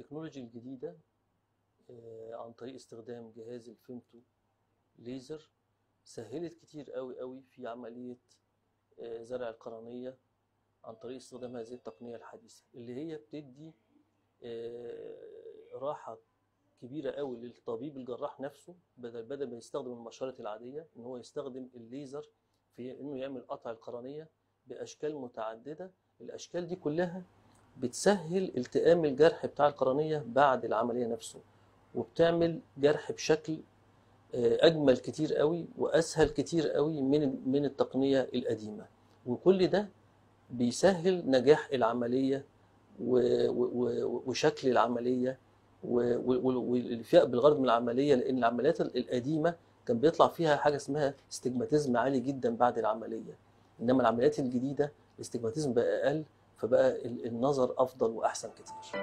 التكنولوجيا الجديدة آه، عن طريق استخدام جهاز الفيمتو ليزر سهلت كتير قوي قوي في عملية آه، زرع القرنية عن طريق استخدام هذه التقنية الحديثة اللي هي بتدي آه، راحة كبيرة قوي للطبيب الجراح نفسه بدل بدل ما يستخدم المشارط العادية ان هو يستخدم الليزر في انه يعمل قطع القرنية باشكال متعددة الاشكال دي كلها بتسهل التئام الجرح بتاع القرنية بعد العملية نفسه وبتعمل جرح بشكل آه، اجمل كتير قوي واسهل كتير قوي من من التقنية القديمة وكل ده بيسهل نجاح العملية و- و- و- وشكل العملية و- و- والفئة بالغرض من العملية لأن العمليات القديمة كان بيطلع فيها حاجة اسمها استجماتيزم عالي جدا بعد العملية إنما العمليات الجديدة الاستجماتيزم بقى أقل فبقى ال- النظر أفضل وأحسن كتير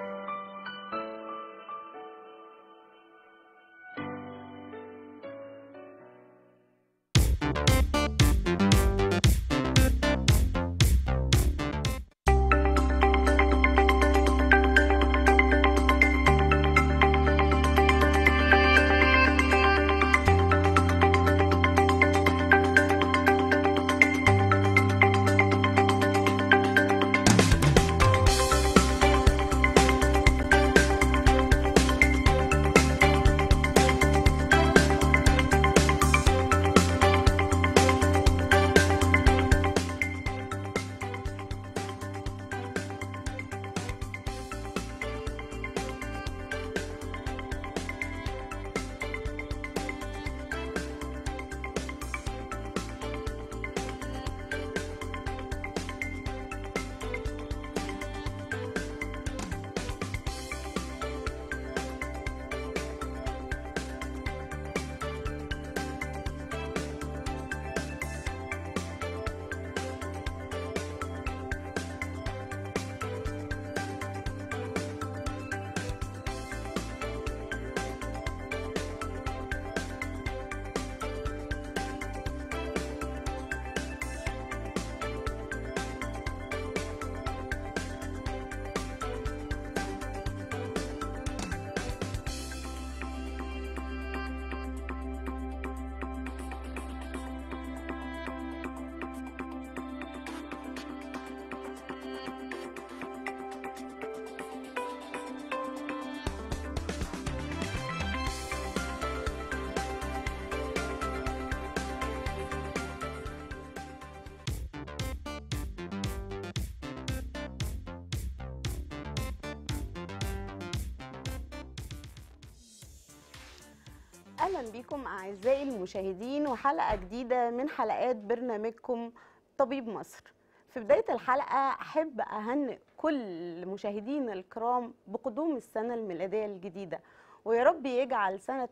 اهلا بكم اعزائي المشاهدين وحلقه جديده من حلقات برنامجكم طبيب مصر في بدايه الحلقه احب اهنئ كل مشاهدينا الكرام بقدوم السنه الميلاديه الجديده ويا رب يجعل سنة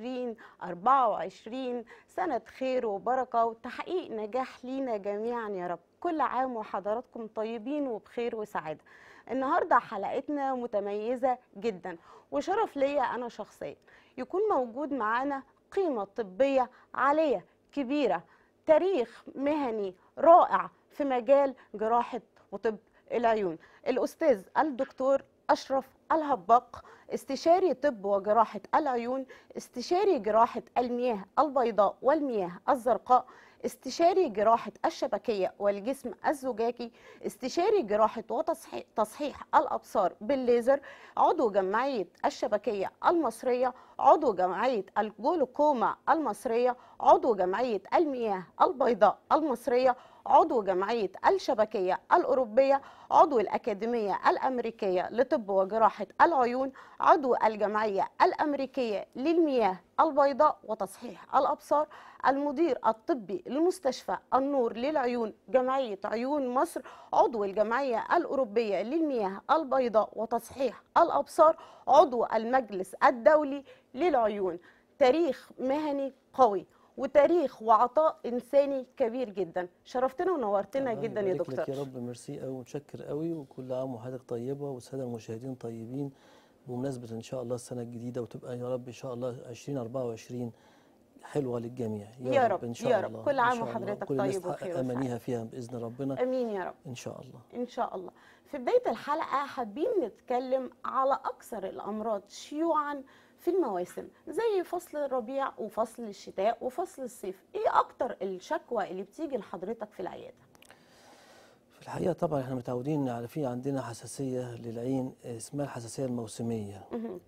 2024 سنة خير وبركة وتحقيق نجاح لينا جميعا يا رب كل عام وحضراتكم طيبين وبخير وسعادة النهاردة حلقتنا متميزة جدا وشرف ليا أنا شخصيا يكون موجود معانا قيمة طبية عالية كبيرة تاريخ مهني رائع في مجال جراحة وطب العيون الأستاذ الدكتور أشرف الهباق استشاري طب وجراحة العيون استشاري جراحة المياه البيضاء والمياه الزرقاء استشاري جراحة الشبكية والجسم الزجاجي استشاري جراحة وتصحيح تصحيح الأبصار بالليزر عضو جمعية الشبكية المصرية عضو جمعية الجلوكوما المصرية عضو جمعية المياه البيضاء المصرية عضو جمعية الشبكية الأوروبية عضو الأكاديمية الأمريكية لطب وجراحة العيون عضو الجمعية الأمريكية للمياه البيضاء وتصحيح الأبصار المدير الطبي لمستشفى النور للعيون جمعية عيون مصر عضو الجمعية الأوروبية للمياه البيضاء وتصحيح الأبصار عضو المجلس الدولي للعيون تاريخ مهني قوي وتاريخ وعطاء انساني كبير جدا شرفتنا ونورتنا الله جدا يا يبارك دكتور لك يا رب ميرسي قوي متشكر قوي وكل عام وحضرتك طيبه والساده المشاهدين طيبين بمناسبه ان شاء الله السنه الجديده وتبقى يا رب ان شاء الله 2024 حلوه للجميع يا رب، ان شاء يا رب. الله كل إن عام شاء الله. وحضرتك كل الناس طيب تحقق وبخير وسعادة. امانيها فيها باذن ربنا امين يا رب ان شاء الله ان شاء الله في بدايه الحلقه حابين نتكلم على اكثر الامراض شيوعا في المواسم زي فصل الربيع وفصل الشتاء وفصل الصيف ايه اكتر الشكوى اللي بتيجي لحضرتك في العياده في الحقيقه طبعا احنا متعودين على في عندنا حساسيه للعين اسمها الحساسيه الموسميه مهم.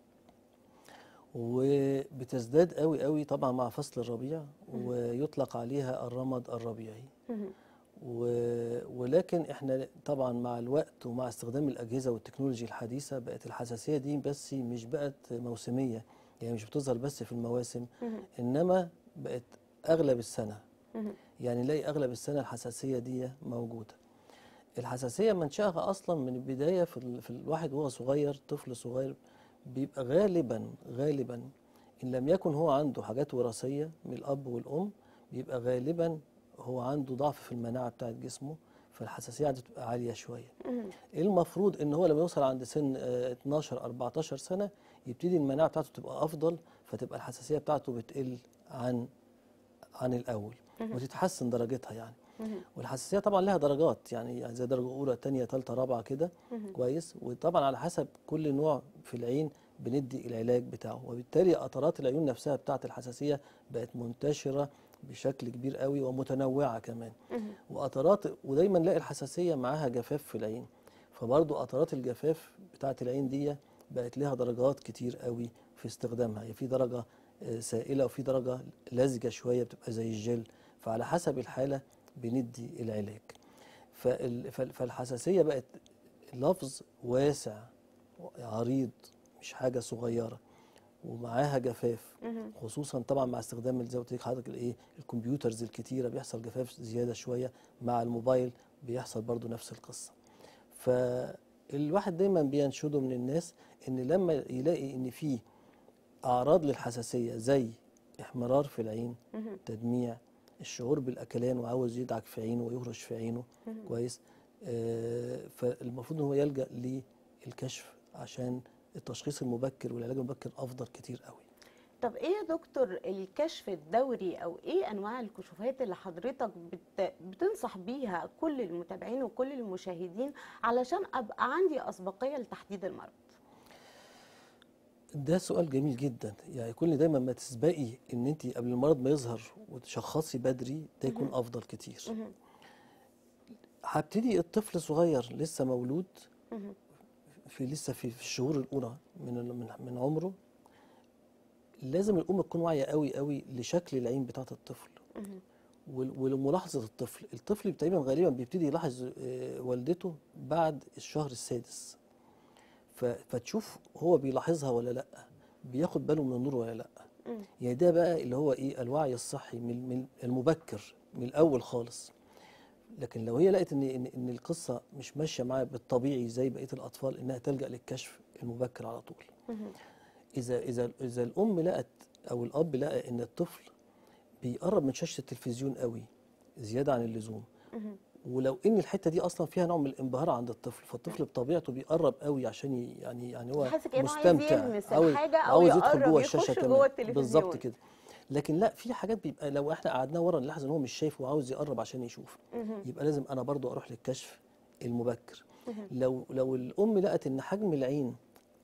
وبتزداد قوي قوي طبعا مع فصل الربيع ويطلق عليها الرمد الربيعي مهم. و... ولكن احنا طبعا مع الوقت ومع استخدام الاجهزه والتكنولوجي الحديثه بقت الحساسيه دي بس مش بقت موسميه يعني مش بتظهر بس في المواسم مهم. انما بقت اغلب السنه مهم. يعني نلاقي اغلب السنه الحساسيه دي موجوده الحساسيه منشاها اصلا من البدايه في, ال... في الواحد وهو صغير طفل صغير بيبقى غالبا غالبا ان لم يكن هو عنده حاجات وراثيه من الاب والام بيبقى غالبا هو عنده ضعف في المناعه بتاعت جسمه فالحساسيه عنده بتبقى عاليه شويه مهم. المفروض ان هو لما يوصل عند سن آه، 12 14 سنه يبتدي المناعه بتاعته تبقى افضل فتبقى الحساسيه بتاعته بتقل عن عن الاول وتتحسن درجتها يعني مهم. والحساسيه طبعا لها درجات يعني يعني زي درجه اولى ثانيه ثالثه رابعه كده مهم. كويس وطبعا على حسب كل نوع في العين بندي العلاج بتاعه وبالتالي قطرات العيون نفسها بتاعه الحساسيه بقت منتشره بشكل كبير قوي ومتنوعه كمان مهم. وقطرات ودايما نلاقي الحساسيه معاها جفاف في العين فبرضو قطرات الجفاف بتاعه العين دي بقت لها درجات كتير قوي في استخدامها يعني في درجه آه، سائله وفي درجه لزجه شويه بتبقى زي الجل فعلى حسب الحاله بندي العلاج فال- فال- فالحساسيه بقت لفظ واسع عريض مش حاجه صغيره ومعاها جفاف مهم. خصوصا طبعا مع استخدام زي ما قلت لك حضرتك الايه الكمبيوترز الكتيره بيحصل جفاف زياده شويه مع الموبايل بيحصل برضو نفس القصه فالواحد دايما بينشده من الناس ان لما يلاقي ان في اعراض للحساسيه زي احمرار في العين مهم. تدميع الشعور بالاكلان وعاوز يدعك في عينه ويهرش في عينه مهم. كويس آه فالمفروض ان هو يلجا للكشف عشان التشخيص المبكر والعلاج المبكر افضل كتير قوي طب ايه يا دكتور الكشف الدوري او ايه انواع الكشوفات اللي حضرتك بت... بتنصح بيها كل المتابعين وكل المشاهدين علشان ابقى عندي اسبقيه لتحديد المرض ده سؤال جميل جدا يعني كل دايما ما تسبقي ان انت قبل المرض ما يظهر وتشخصي بدري ده يكون افضل كتير مهم. هبتدي الطفل صغير لسه مولود مهم. في لسه في في الشهور الاولى من ال- من من عمره لازم الام تكون واعيه قوي قوي لشكل العين بتاعه الطفل مهم. ول- ولملاحظه الطفل الطفل تقريبا غالبا بيبتدي يلاحظ آه، والدته بعد الشهر السادس ف- فتشوف هو بيلاحظها ولا لا بياخد باله من النور ولا لا مم. يعني ده بقى اللي هو ايه الوعي الصحي من من المبكر من الاول خالص لكن لو هي لقت ان ان, إن القصه مش ماشيه معاها بالطبيعي زي بقيه الاطفال انها تلجا للكشف المبكر على طول مهم. اذا اذا اذا الام لقت او الاب لقى ان الطفل بيقرب من شاشه التلفزيون قوي زياده عن اللزوم مهم. ولو ان الحته دي اصلا فيها نوع من الانبهار عند الطفل فالطفل بطبيعته بيقرب قوي عشان ي- يعني يعني هو يحس كأنه عايز مستمتع يلمس عاوز- الحاجة أو عاوز يدخل يقرب جوه يخش الشاشه جوه كمان التلفزيون. بالظبط كده لكن لا في حاجات بيبقى لو احنا قعدناه ورا نلاحظ ان هو مش شايف وعاوز يقرب عشان يشوف مهم. يبقى لازم انا برضو اروح للكشف المبكر مهم. لو لو الام لقت ان حجم العين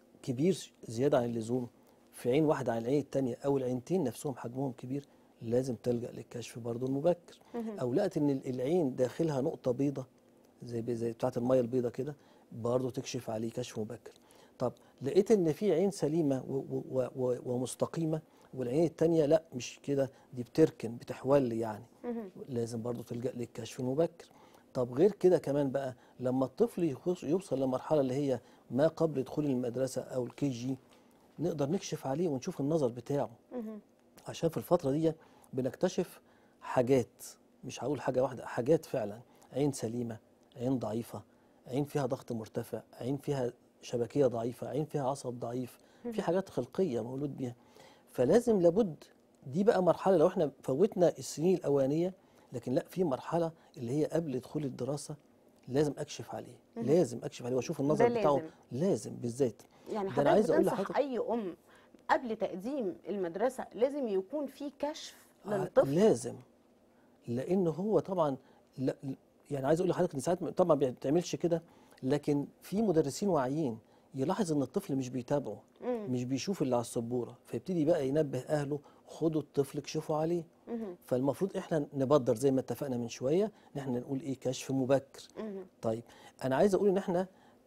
كبير زياده عن اللزوم في عين واحده عن العين الثانيه او العينتين نفسهم حجمهم كبير لازم تلجا للكشف برضو المبكر مهم. او لقت ان العين داخلها نقطه بيضه زي زي بتاعه الميه البيضه كده برضو تكشف عليه كشف مبكر طب لقيت ان في عين سليمه و و و ومستقيمه والعين الثانيه لا مش كده دي بتركن بتحول يعني مهم. لازم برضو تلجأ للكشف المبكر طب غير كده كمان بقى لما الطفل يخش يوصل لمرحلة اللي هي ما قبل دخول المدرسة أو الكي جي نقدر نكشف عليه ونشوف النظر بتاعه مهم. عشان في الفترة دي بنكتشف حاجات مش هقول حاجة واحدة حاجات فعلا عين سليمة عين ضعيفة عين فيها ضغط مرتفع عين فيها شبكية ضعيفة عين فيها عصب ضعيف في حاجات خلقية مولود بيها فلازم لابد دي بقى مرحلة لو احنا فوتنا السنين الأولانية لكن لا في مرحلة اللي هي قبل دخول الدراسة لازم أكشف عليه لازم أكشف عليه وأشوف النظر ده بتاعه لازم. لازم بالذات يعني ده أنا عايز حضرتك أقول بتنصح لحضرتك اي ام قبل تقديم المدرسه لازم يكون في كشف ع- للطفل لازم لان هو طبعا لا يعني عايز اقول لحضرتك ان ساعات طبعا ما بتعملش كده لكن في مدرسين واعيين يلاحظ ان الطفل مش بيتابعه مم. مش بيشوف اللي على السبوره فيبتدي بقى ينبه اهله خدوا الطفل اكشفوا عليه مهم. فالمفروض احنا نبدر زي ما اتفقنا من شويه ان احنا نقول ايه كشف مبكر مهم. طيب انا عايز اقول ان احنا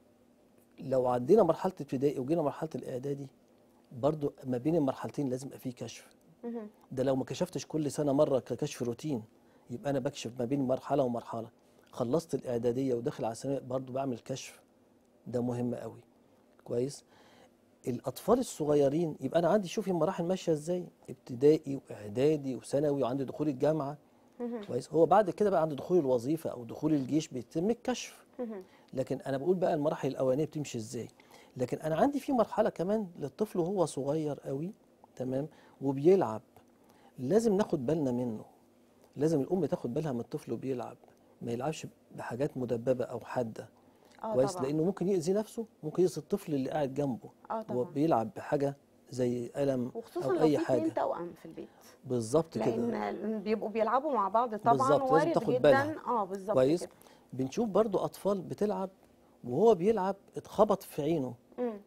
لو عدينا مرحله ابتدائي وجينا مرحله الاعدادي برضو ما بين المرحلتين لازم يبقى فيه كشف مهم. ده لو ما كشفتش كل سنه مره ككشف روتين يبقى انا بكشف ما بين مرحله ومرحله خلصت الاعداديه وداخل على الثانويه برضو بعمل كشف ده مهم قوي كويس الاطفال الصغيرين يبقى انا عندي شوفي المراحل ماشيه ازاي ابتدائي واعدادي وثانوي وعندي دخول الجامعه مهم. كويس هو بعد كده بقى عند دخول الوظيفه او دخول الجيش بيتم الكشف مهم. لكن انا بقول بقى المراحل الاولانيه بتمشي ازاي لكن انا عندي في مرحله كمان للطفل وهو صغير قوي تمام وبيلعب لازم ناخد بالنا منه لازم الام تاخد بالها من الطفل وبيلعب ما يلعبش بحاجات مدببه او حاده اه كويس طبعا لانه ممكن يأذي نفسه ممكن يأذي الطفل اللي قاعد جنبه اه هو طبعا بيلعب بحاجه زي قلم وخصوصا او لو اي في حاجه اتنين توأم في البيت بالظبط كده لان بيبقوا بيلعبوا مع بعض طبعا بالظبط، لازم وارد تاخد جدا بالها. اه بالظبط كويس كده بنشوف برضو اطفال بتلعب وهو بيلعب اتخبط في عينه مم.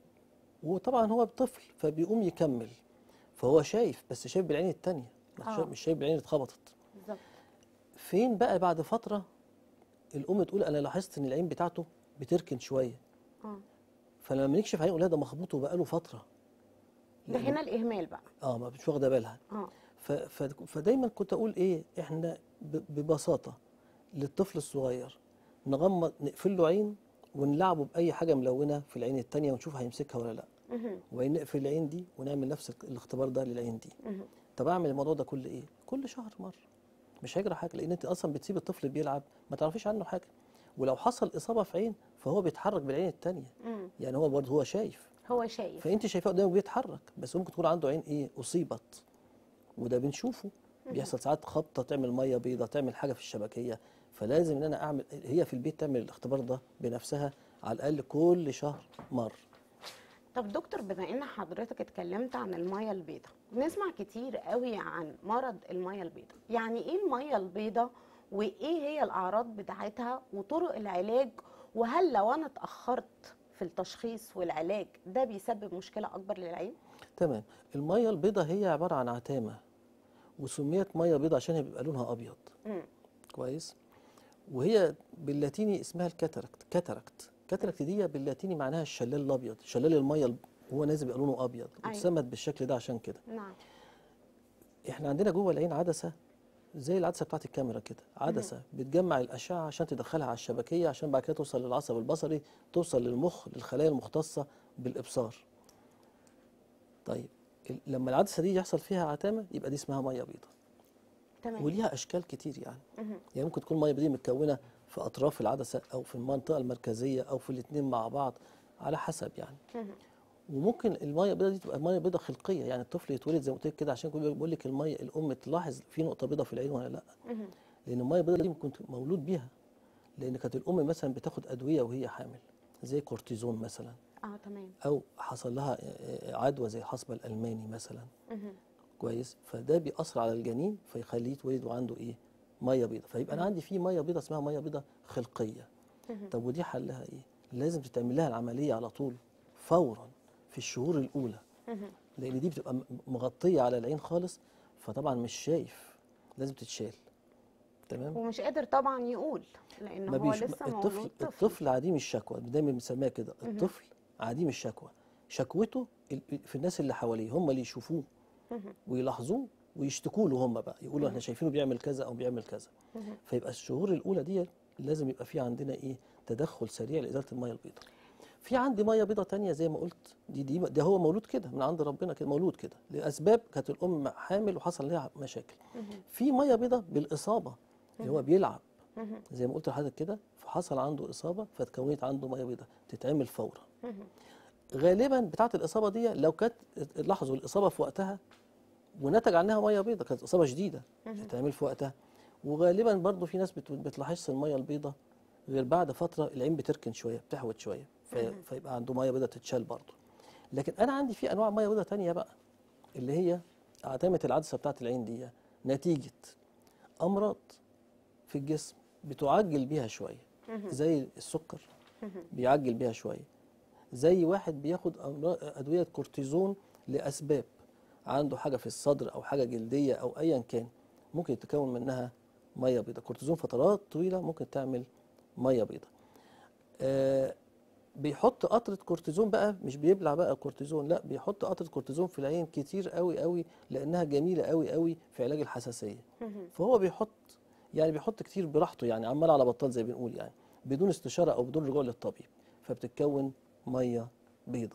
وطبعا هو طفل فبيقوم يكمل فهو شايف بس شايف بالعين التانية مش آه. شايف- مش شايف بالعين اللي اتخبطت بالظبط فين بقى بعد فترة الأم تقول أنا لاحظت إن العين بتاعته بتركن شوية اه فلما نكشف عليه نقول لها ده مخبوطه بقاله فترة ده لأنه- هنا الاهمال بقى اه ما مش واخدة بالها اه ف... ف... فدايما كنت أقول إيه إحنا ب... ببساطة للطفل الصغير نغمض نقفل له عين ونلعبه بأي حاجة ملونة في العين التانية ونشوف هيمسكها ولا لأ مهم. وبعدين نقفل العين دي ونعمل نفس الاختبار ده للعين دي مهم. طب اعمل الموضوع ده كل ايه كل شهر مره مش هيجرى حاجه لان انت اصلا بتسيب الطفل بيلعب ما تعرفيش عنه حاجه ولو حصل اصابه في عين فهو بيتحرك بالعين التانية مم. يعني هو برضه هو شايف هو شايف فانت شايفاه قدامك بيتحرك بس ممكن تكون عنده عين ايه اصيبت وده بنشوفه بيحصل ساعات خبطه تعمل ميه بيضاء تعمل حاجه في الشبكيه فلازم ان انا اعمل هي في البيت تعمل الاختبار ده بنفسها على الاقل كل شهر مره طب دكتور بما ان حضرتك اتكلمت عن الميه البيضاء بنسمع كتير قوي عن مرض الميه البيضاء يعني ايه الميه البيضاء وايه هي الاعراض بتاعتها وطرق العلاج وهل لو انا اتاخرت في التشخيص والعلاج ده بيسبب مشكله اكبر للعين تمام الميه البيضاء هي عباره عن عتامه وسميت ميه بيضاء عشان هي بيبقى لونها ابيض مم. كويس وهي باللاتيني اسمها الكاتاراكت كاتاراكت كاتاراكت دي باللاتيني معناها الشلال الابيض شلال الميه الب- وهو نازل بيبقى لونه ابيض أيوة. اتسمت بالشكل ده عشان كده نعم احنا عندنا جوه العين عدسه زي العدسه بتاعت الكاميرا كده عدسه بتجمع الاشعه عشان تدخلها على الشبكيه عشان بعد كده توصل للعصب البصري توصل للمخ للخلايا المختصه بالابصار طيب ال- لما العدسه دي يحصل فيها عتامه يبقى دي اسمها ميه بيضاء تمام وليها اشكال كتير يعني مهم. يعني ممكن تكون ميه دي متكونه في اطراف العدسه او في المنطقه المركزيه او في الاثنين مع بعض على حسب يعني مهم. وممكن الميه البيضاء دي تبقى ميه بيضاء خلقيه يعني الطفل يتولد زي ما قلت لك كده عشان كده بقول لك الميه الام تلاحظ في نقطه بيضاء في العين ولا لا مهم. لان الميه البيضاء دي ممكن تبقى مولود بيها لان كانت الام مثلا بتاخد ادويه وهي حامل زي كورتيزون مثلا اه تمام او حصل لها آه، آه، عدوى زي الحصبه الالماني مثلا مهم. كويس فده بيأثر على الجنين فيخليه يتولد وعنده ايه ميه بيضاء فيبقى انا عندي في ميه بيضاء اسمها ميه بيضاء خلقيه مهم. طب ودي حلها ايه لازم تتعمل لها العمليه على طول فورا في الشهور الاولى مهم. لان دي بتبقى م- مغطيه على العين خالص فطبعا مش شايف لازم تتشال تمام ومش قادر طبعا يقول لان ما هو بيش لسه الطفل مولود طفل الطفل عديم الشكوى دايما بنسميها كده الطفل عديم الشكوى شكوته ال- في الناس اللي حواليه هم اللي يشوفوه مهم. ويلاحظوه ويشتكوا له هم بقى يقولوا احنا شايفينه بيعمل كذا او بيعمل كذا مهم. فيبقى الشهور الاولى دي لازم يبقى في عندنا ايه تدخل سريع لازاله الميه البيضاء في عندي ميه بيضاء تانية زي ما قلت دي دي ده هو مولود كده من عند ربنا كده مولود كده لاسباب كانت الام حامل وحصل لها مشاكل مهم. في ميه بيضاء بالاصابه اللي هو بيلعب مهم. زي ما قلت لحضرتك كده فحصل عنده اصابه فتكونت عنده ميه بيضاء تتعمل فورا مهم. غالبا بتاعه الاصابه دي لو كانت لاحظوا الاصابه في وقتها ونتج عنها ميه بيضاء كانت اصابه شديده تتعمل في وقتها وغالبا برضو في ناس بت- بتلاحظش الميه البيضاء غير بعد فتره العين بتركن شويه بتحوت شويه في- فيبقى عنده ميه بيضاء تتشال برضو لكن انا عندي في انواع ميه بيضاء تانية بقى اللي هي عتامه العدسه بتاعت العين دي نتيجه امراض في الجسم بتعجل بيها شويه زي السكر بيعجل بيها شويه زي واحد بياخد أمراض- ادويه كورتيزون لاسباب عنده حاجه في الصدر او حاجه جلديه او ايا كان ممكن يتكون منها ميه بيضاء كورتيزون فترات طويله ممكن تعمل ميه بيضاء آه بيحط قطره كورتيزون بقى مش بيبلع بقى كورتيزون لا بيحط قطره كورتيزون في العين كتير قوي قوي لانها جميله قوي قوي في علاج الحساسيه فهو بيحط يعني بيحط كتير براحته يعني عمال على بطال زي بنقول يعني بدون استشاره او بدون رجوع للطبيب فبتتكون ميه بيضة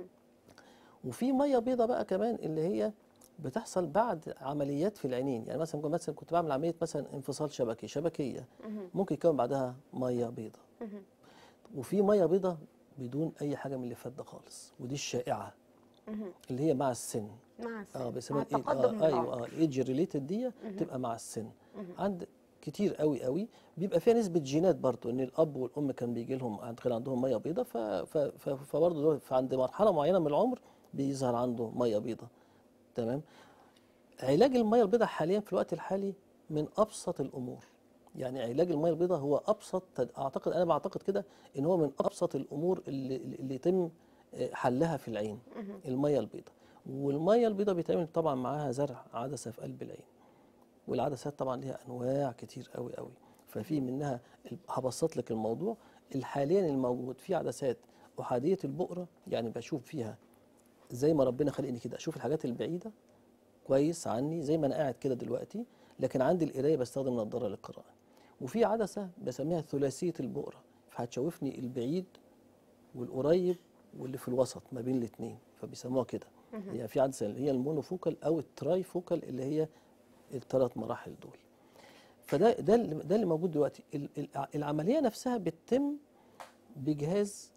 وفي ميه بيضة بقى كمان اللي هي بتحصل بعد عمليات في العينين يعني مثلا مثلا كنت بعمل عمليه مثلا انفصال شبكي شبكيه ممكن يكون بعدها ميه بيضة وفي ميه بيضة بدون اي حاجه من اللي فات ده خالص ودي الشائعه اللي هي مع السن مع اه السن بيسموها مع الايد تقدم اه ايوه العمر اه الايدج ريليتد دي تبقى مع السن عند كتير قوي قوي بيبقى فيها نسبه جينات برضو ان الاب والام كان بيجي لهم عند كان عندهم ميه بيضاء ف- ف- ف- فبرضه دول- فعند مرحله معينه من العمر بيظهر عنده ميه بيضاء تمام علاج الميه البيضاء حاليا في الوقت الحالي من ابسط الامور يعني علاج الميه البيضاء هو ابسط تد- اعتقد انا بعتقد كده ان هو من ابسط الامور اللي, اللي يتم آه، حلها في العين الميه البيضاء والميه البيضاء بيتعمل طبعا معاها زرع عدسه في قلب العين والعدسات طبعا ليها انواع كتير قوي قوي ففي منها هبسط لك الموضوع حاليا الموجود في عدسات احاديه البؤره يعني بشوف فيها زي ما ربنا خلقني كده اشوف الحاجات البعيده كويس عني زي ما انا قاعد كده دلوقتي لكن عندي القرايه بستخدم نظاره للقراءه وفي عدسه بسميها ثلاثيه البؤره فهتشوفني البعيد والقريب واللي في الوسط ما بين الاثنين فبيسموها كده يعني في عدسه اللي هي المونوفوكال او التراي فوكال اللي هي الثلاث مراحل دول فده ده اللي ده اللي موجود دلوقتي ال- ال- العمليه نفسها بتتم بجهاز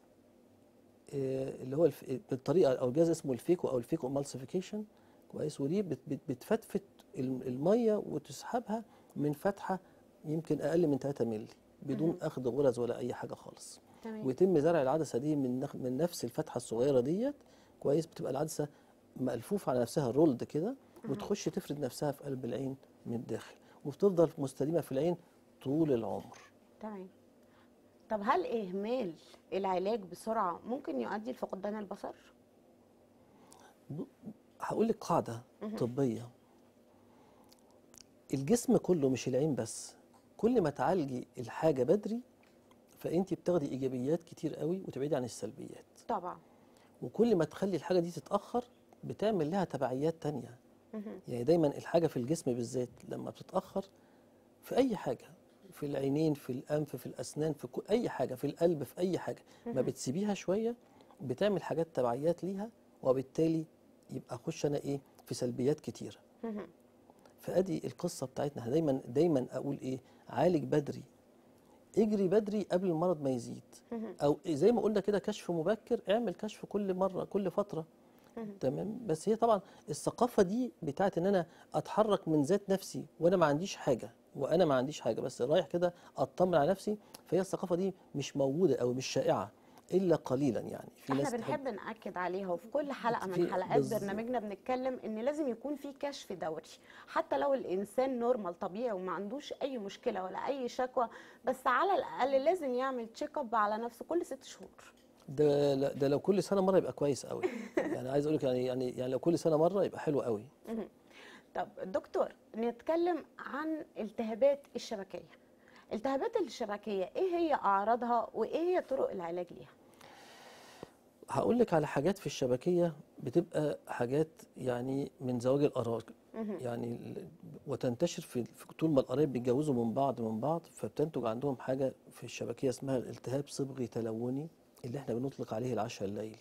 آه، اللي هو الف- بالطريقه او الجهاز اسمه الفيكو او الفيكو امالسيفيكيشن كويس ودي بت- بت- بتفتفت الم- الميه وتسحبها من فتحه يمكن اقل من 3 مللي بدون اخذ غرز ولا اي حاجه خالص تمام ويتم زرع العدسه دي من نخ- من نفس الفتحه الصغيره ديت كويس بتبقى العدسه ملفوفه على نفسها رولد كده وتخش تفرد نفسها في قلب العين من الداخل وبتفضل مستديمه في العين طول العمر تمام طب هل إهمال العلاج بسرعة ممكن يؤدي لفقدان البصر؟ هقول لك قاعده طبيه الجسم كله مش العين بس كل ما تعالجي الحاجه بدري فانت بتاخدي ايجابيات كتير قوي وتبعدي عن السلبيات طبعا وكل ما تخلي الحاجه دي تتاخر بتعمل لها تبعيات تانية يعني دايما الحاجه في الجسم بالذات لما بتتاخر في اي حاجه في العينين في الانف في الاسنان في كل اي حاجه في القلب في اي حاجه ما بتسيبيها شويه بتعمل حاجات تبعيات ليها وبالتالي يبقى اخش انا ايه في سلبيات كتيره فادي القصه بتاعتنا إحنا دايما دايما اقول ايه عالج بدري اجري بدري قبل المرض ما يزيد او زي ما قلنا كده كشف مبكر اعمل كشف كل مره كل فتره تمام بس هي طبعا الثقافه دي بتاعت ان انا اتحرك من ذات نفسي وانا ما عنديش حاجه وانا ما عنديش حاجه بس رايح كده اطمن على نفسي فهي الثقافه دي مش موجوده او مش شائعه الا قليلا يعني في احنا ناس تحب بنحب نأكد عليها وفي كل حلقة في- من حلقات بالظبط. برنامجنا بنتكلم ان لازم يكون في كشف دوري حتى لو الانسان نورمال طبيعي وما عندوش اي مشكلة ولا اي شكوى بس على الاقل لازم يعمل تشيك اب على نفسه كل ست شهور ده لا- ده لو كل سنه مره يبقى كويس قوي يعني عايز اقول لك يعني يعني يعني لو كل سنه مره يبقى حلو قوي طب دكتور نتكلم عن التهابات الشبكية التهابات الشبكية ايه هي اعراضها وايه هي طرق العلاج ليها هقول لك على حاجات في الشبكيه بتبقى حاجات يعني من زواج القرايب يعني ال- وتنتشر في في طول ما القرايب بيتجوزوا من بعض من بعض فبتنتج عندهم حاجه في الشبكيه اسمها الالتهاب صبغي تلوني اللي احنا بنطلق عليه العشاء الليلي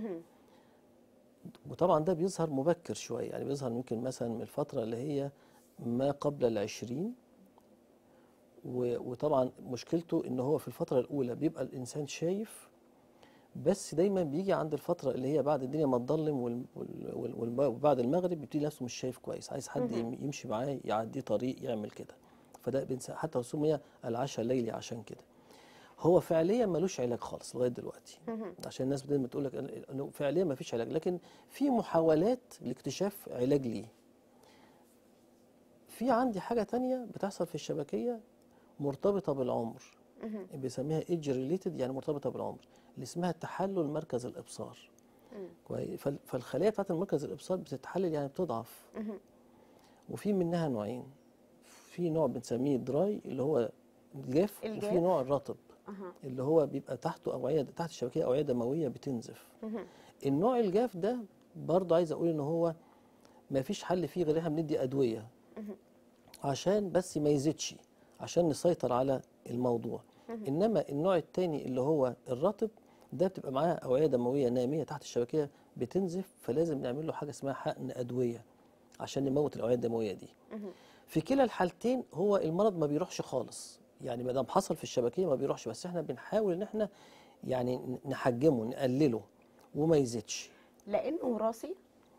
وطبعا ده بيظهر مبكر شويه يعني بيظهر يمكن مثلا من الفتره اللي هي ما قبل العشرين و- وطبعا مشكلته ان هو في الفتره الاولى بيبقى الانسان شايف بس دايما بيجي عند الفتره اللي هي بعد الدنيا ما تضلم وال- وال- وال- والم- وبعد المغرب بيبتدي نفسه مش شايف كويس عايز حد يم- يمشي معاه يعديه طريق يعمل كده فده بنسى حتى رسوم هي العشاء الليلي عشان كده هو فعليا ملوش علاج خالص لغايه دلوقتي مهم. عشان الناس دايما بتقول لك انه فعليا ما فيش علاج لكن في محاولات لاكتشاف علاج ليه في عندي حاجه تانية بتحصل في الشبكيه مرتبطه بالعمر مهم. بيسميها ايدج ريليتد يعني مرتبطه بالعمر اللي اسمها تحلل مركز الابصار مم. كويس فال- فالخلايا بتاعت مركز الابصار بتتحلل يعني بتضعف مهم. وفي منها نوعين في نوع بنسميه دراي اللي هو الجاف الجاف. وفي نوع الرطب أها. اللي هو بيبقى تحته اوعيه تحت الشبكيه اوعيه دمويه بتنزف مهم. النوع الجاف ده برضه عايز اقول ان هو ما فيش حل فيه غير احنا بندي ادويه مهم. عشان بس ما يزيدش عشان نسيطر على الموضوع مهم. انما النوع التاني اللي هو الرطب ده بتبقى معاه اوعيه دمويه ناميه تحت الشبكيه بتنزف فلازم نعمل له حاجه اسمها حقن ادويه عشان نموت الاوعيه الدمويه دي مهم. في كلا الحالتين هو المرض ما بيروحش خالص يعني ما دام حصل في الشبكيه ما بيروحش بس احنا بنحاول ان احنا يعني نحجمه نقلله وما يزيدش لانه وراثي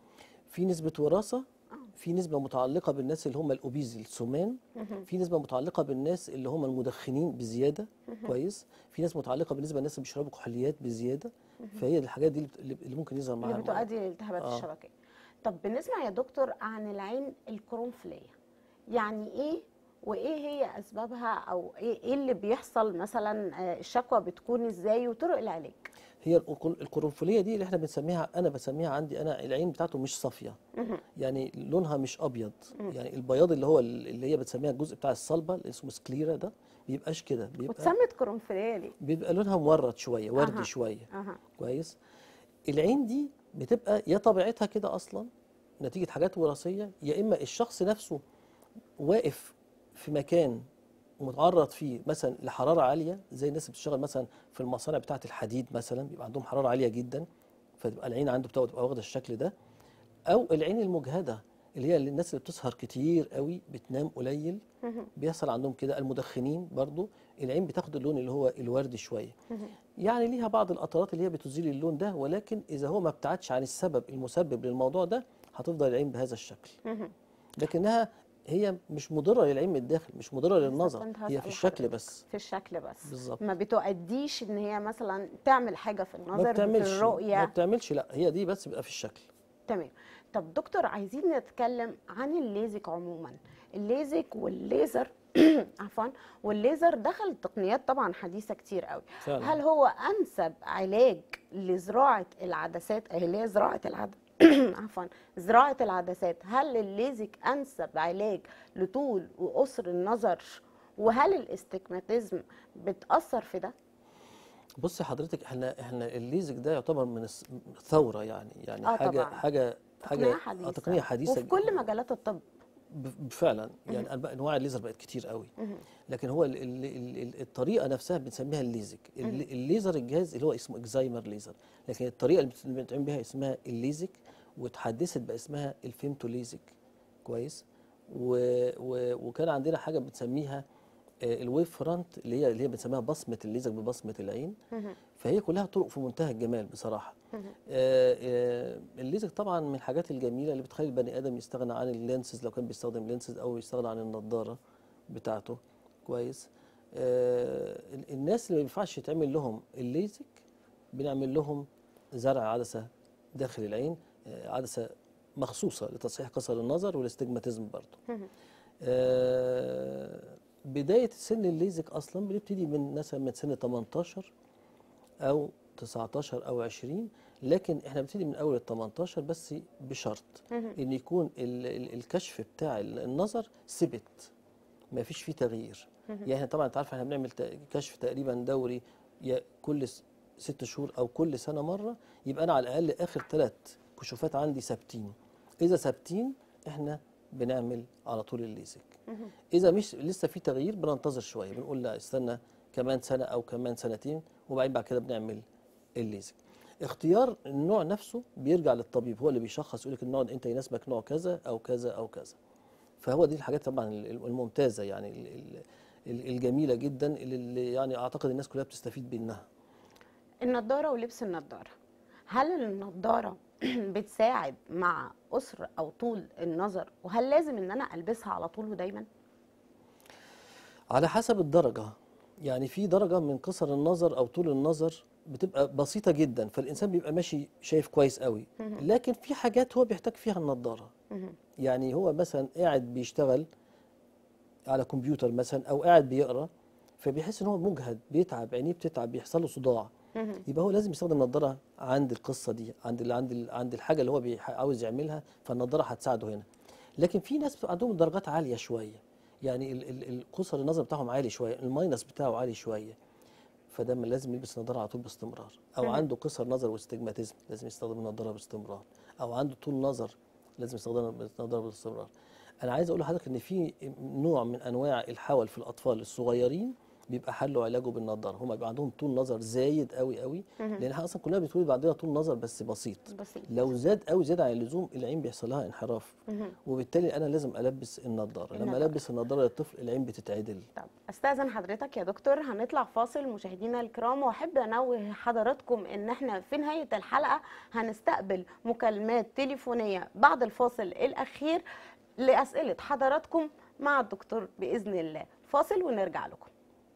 في نسبه وراثه آه. في نسبه متعلقه بالناس اللي هم الاوبيز السمان مهم. في نسبه متعلقه بالناس اللي هم المدخنين بزياده كويس في ناس متعلقه بالنسبه للناس اللي بيشربوا كحوليات بزياده فهي الحاجات دي اللي اللي ممكن يظهر معاها اللي المرض. بتؤدي لالتهابات آه. الشبكيه طب بنسمع يا دكتور عن العين القرنفليه يعني ايه وايه هي اسبابها او ايه إيه اللي بيحصل مثلا آه، الشكوى بتكون ازاي وطرق العلاج هي القر- القرنفليه دي اللي احنا بنسميها انا بسميها عندي انا العين بتاعته مش صافيه مهم. يعني لونها مش ابيض يعني البياض اللي هو ال- اللي هي بتسميها الجزء بتاع الصلبه اللي اسمه سكليرا ده بيبقاش كده بيبقى واتسمت قرنفليه ليه بيبقى لونها مورد شويه وردي أها. شويه اها كويس العين دي بتبقى يا طبيعتها كده اصلا نتيجه حاجات وراثيه يا اما الشخص نفسه واقف في مكان متعرض فيه مثلا لحراره عاليه زي الناس اللي بتشتغل مثلا في المصانع بتاعه الحديد مثلا بيبقى عندهم حراره عاليه جدا فتبقى العين عنده بتبقى تبقى واخده الشكل ده او العين المجهده اللي هي الناس اللي بتسهر كتير قوي بتنام قليل مهم. بيحصل عندهم كده المدخنين برضو العين بتاخد اللون اللي هو الوردي شويه مهم. يعني ليها بعض القطرات اللي هي بتزيل اللون ده ولكن اذا هو ما ابتعدش عن السبب المسبب للموضوع ده هتفضل العين بهذا الشكل مهم. لكنها هي مش مضره للعين من الداخل مش مضره للنظر كنت هي هسأل في الشكل حضرتك. بس في الشكل بس بالظبط ما بتؤديش ان هي مثلا تعمل حاجه في ما النظر في بتعملش ما الرؤيه بتعملش لا هي دي بس بيبقى في الشكل تمام طب دكتور عايزين نتكلم عن الليزك عموما الليزك والليزر عفوا والليزر دخل تقنيات طبعا حديثه كتير قوي فعلا هل هو انسب علاج لزراعه العدسات اللي هي زراعه العد عفوا زراعه العدسات هل الليزك انسب علاج لطول وقصر النظر وهل الاستجماتيزم بتاثر في ده بصي حضرتك احنا احنا الليزك ده يعتبر من الس- ثوره يعني يعني آه حاجه طبعاً. حاجه تقنيه حاجه حديثه آه تقنيه حديثه وفي كل مجالات الطب ب- فعلا يعني أنواع- انواع الليزر بقت كتير قوي مهم. لكن هو ال ال ال ال- الطريقه نفسها بنسميها الليزك الل- الليزر الجهاز اللي هو اسمه اكزايمر ليزر لكن الطريقه اللي بت- اللي بنتعمل بيها اسمها الليزك واتحدثت بقى اسمها الفيمتو ليزك كويس و و وكان عندنا حاجه بنسميها آه، الويف فرونت اللي هي اللي هي بنسميها بصمه الليزك ببصمه العين مهم. فهي كلها طرق في منتهى الجمال بصراحه مهم. آه، آه، الليزك طبعا من الحاجات الجميله اللي بتخلي البني ادم يستغنى عن اللينسز لو كان بيستخدم لينسز او يستغنى عن النضاره بتاعته كويس آه، ال- الناس اللي ما ينفعش يتعمل لهم الليزك بنعمل لهم زرع عدسه داخل العين آه، عدسه مخصوصه لتصحيح قصر النظر والاستجماتيزم برضه مهم. آه، بدايه سن الليزك اصلا بنبتدي من مثلا من سن 18 او 19 او 20 لكن احنا بنبتدي من اول ال 18 بس بشرط مهم. ان يكون ال- ال- الكشف بتاع ال- النظر ثبت ما فيش فيه تغيير يعني احنا طبعا انت عارف احنا بنعمل ت- كشف تقريبا دوري يا كل س- ست شهور او كل سنه مره يبقى انا على الاقل اخر ثلاث كشوفات عندي ثابتين اذا ثابتين احنا بنعمل على طول الليزك مهم. اذا مش لسه في تغيير بننتظر شويه بنقول لا استنى كمان سنه او كمان سنتين وبعدين بعد كده بنعمل الليزك اختيار النوع نفسه بيرجع للطبيب هو اللي بيشخص يقول لك النوع ده انت يناسبك نوع كذا او كذا او كذا فهو دي الحاجات طبعا ال- ال- الممتازه يعني ال- ال- ال- الجميله جدا اللي- اللي يعني اعتقد الناس كلها بتستفيد منها النضارة ولبس النضارة هل النضارة بتساعد مع قصر أو طول النظر وهل لازم إن أنا ألبسها على طول ودايما؟ على حسب الدرجه يعني في درجة من قصر النظر أو طول النظر بتبقى بسيطة جدا فالإنسان بيبقى ماشي شايف كويس قوي لكن في حاجات هو بيحتاج فيها النضارة يعني هو مثلا قاعد بيشتغل على كمبيوتر مثلا أو قاعد بيقرأ فبيحس إن هو مجهد بيتعب عينيه بتتعب بيحصل له صداع يبقى هو لازم يستخدم نظارة عند القصة دي عند ال عند ال عند الحاجة اللي هو بيح- عاوز يعملها فالنظارة هتساعده هنا لكن في ناس بتبقى عندهم درجات عالية شوية يعني ال- ال- القصر النظر بتاعهم عالي شوية الماينس بتاعه عالي شوية فده من لازم يلبس نظارة على طول باستمرار أو مم. عنده قصر نظر واستجماتيزم لازم يستخدم النظارة باستمرار أو عنده طول نظر لازم يستخدم النظارة باستمرار أنا عايز أقول لحضرتك إن في نوع من أنواع الحول في الأطفال الصغيرين بيبقى حله علاجه بالنضاره هم بيبقى عندهم طول نظر زايد قوي قوي لان احنا اصلا كلنا بنتولد عندنا طول نظر بس بسيط بسيط لو زاد قوي زاد عن اللزوم العين بيحصل لها انحراف مهم. وبالتالي انا لازم البس النضاره لما النضارة. البس النضاره للطفل العين بتتعدل طب استاذن حضرتك يا دكتور هنطلع فاصل مشاهدينا الكرام واحب انوه حضراتكم ان احنا في نهايه الحلقه هنستقبل مكالمات تليفونيه بعد الفاصل الاخير لاسئله حضراتكم مع الدكتور باذن الله فاصل ونرجع لكم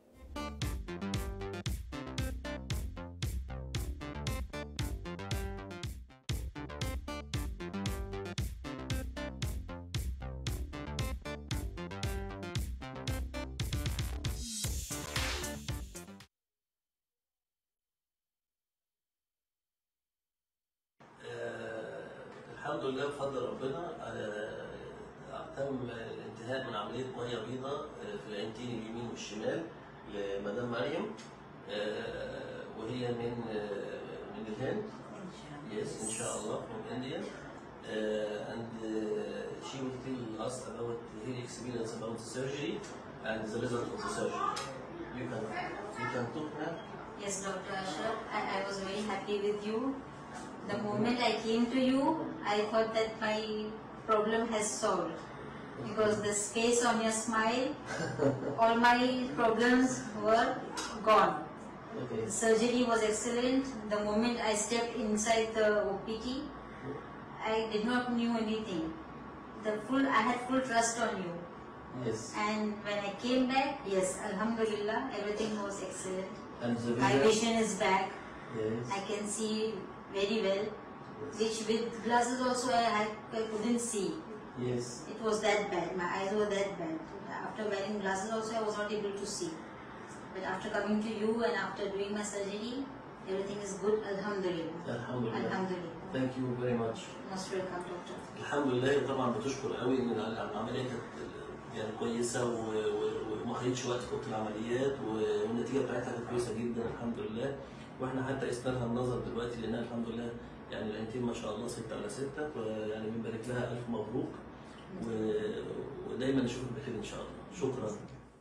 الحمد لله بفضل ربنا آه، تم الانتهاء من عمليه ميه بيضاء آه، في العينتين اليمين والشمال لمدام مريم آه، وهي من آه، من الهند Yes, inshallah, from India. Uh, and uh, she will tell us about her experience about the surgery and the result of the surgery. You can, you can talk now. Yes, Dr. Ashraf, I, I was very happy with you. The moment I came to you, I thought that my problem has solved. Because the space on your smile, all my problems were gone. Okay. The surgery was excellent. The moment I stepped inside the OPT, I did not knew anything. The full, I had full trust on you. Yes. And when I came back, yes, Alhamdulillah, everything was excellent. And the My vision. vision is back. Yes. I can see very well. Which with glasses also I, had, I couldn't see. Yes. It was that bad. My eyes were that bad. After wearing glasses also I was not able to see. But after coming to you and after doing my surgery, everything is good. Alhamdulillah. Alhamdulillah. Alhamdulillah. Thank you very much. Most welcome, doctor. الحمد لله طبعا بتشكر قوي ان العمليه كانت يعني كويسه و- و- وما خدتش وقت في اوضه العمليات و- والنتيجه بتاعتها كانت كويسه جدا الحمد لله واحنا حتى قسنا لها النظر دلوقتي لانها الحمد لله يعني العينتين ما شاء الله 6 على 6 ويعني بنبارك لها الف مبروك و- ودايما نشوفك بخير ان شاء الله شكرا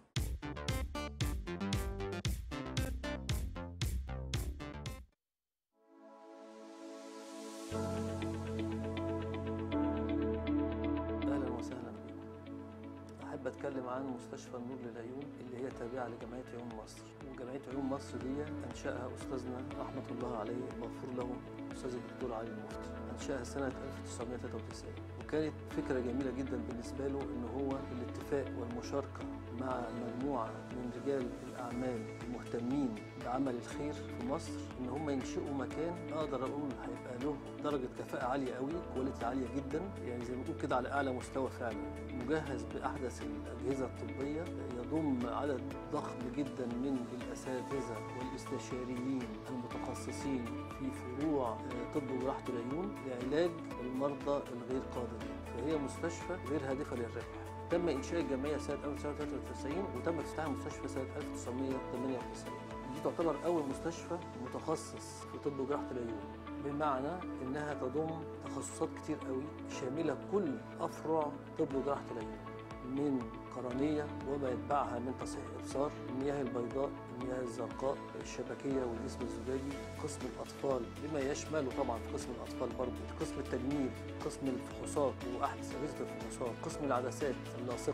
اهلا وسهلا بكم احب اتكلم عن مستشفى النور للعيون اللي هي تابعه لجمعيه عيون مصر وجمعيه عيون مصر دي انشاها استاذنا رحمه الله عليه مغفور له الاستاذ الدكتور علي المفتي انشاها سنه 1993 وكانت فكره جميله جدا بالنسبه له ان هو الاتفاق والمشاركه مع مجموعه من رجال الاعمال المهتمين بعمل الخير في مصر ان هم ينشئوا مكان اقدر اقول هيبقى له درجه كفاءه عاليه قوي كواليتي عاليه جدا يعني زي ما بنقول كده على اعلى مستوى فعلا مجهز باحدث الاجهزه الطبيه يضم عدد ضخم جدا من الاساتذه والاستشاريين المتخصصين في فروع آه، طب وجراحه العيون لعلاج المرضى الغير قادرين فهي مستشفى غير هادفه للربح تم انشاء الجمعيه سنه 1993 وتم افتتاح المستشفى سنه 1998 دي تعتبر اول مستشفى متخصص في طب وجراحه العيون بمعنى انها تضم تخصصات كتير قوي شامله كل افرع طب وجراحه العيون من قرنيه وما يتبعها من تصحيح ابصار المياه البيضاء المياه الزرقاء الشبكيه والجسم الزجاجي قسم الاطفال بما يشمله طبعا في قسم الاطفال برضه قسم التجميل قسم الفحوصات واحدث اجهزه الفحوصات قسم العدسات اللاصقه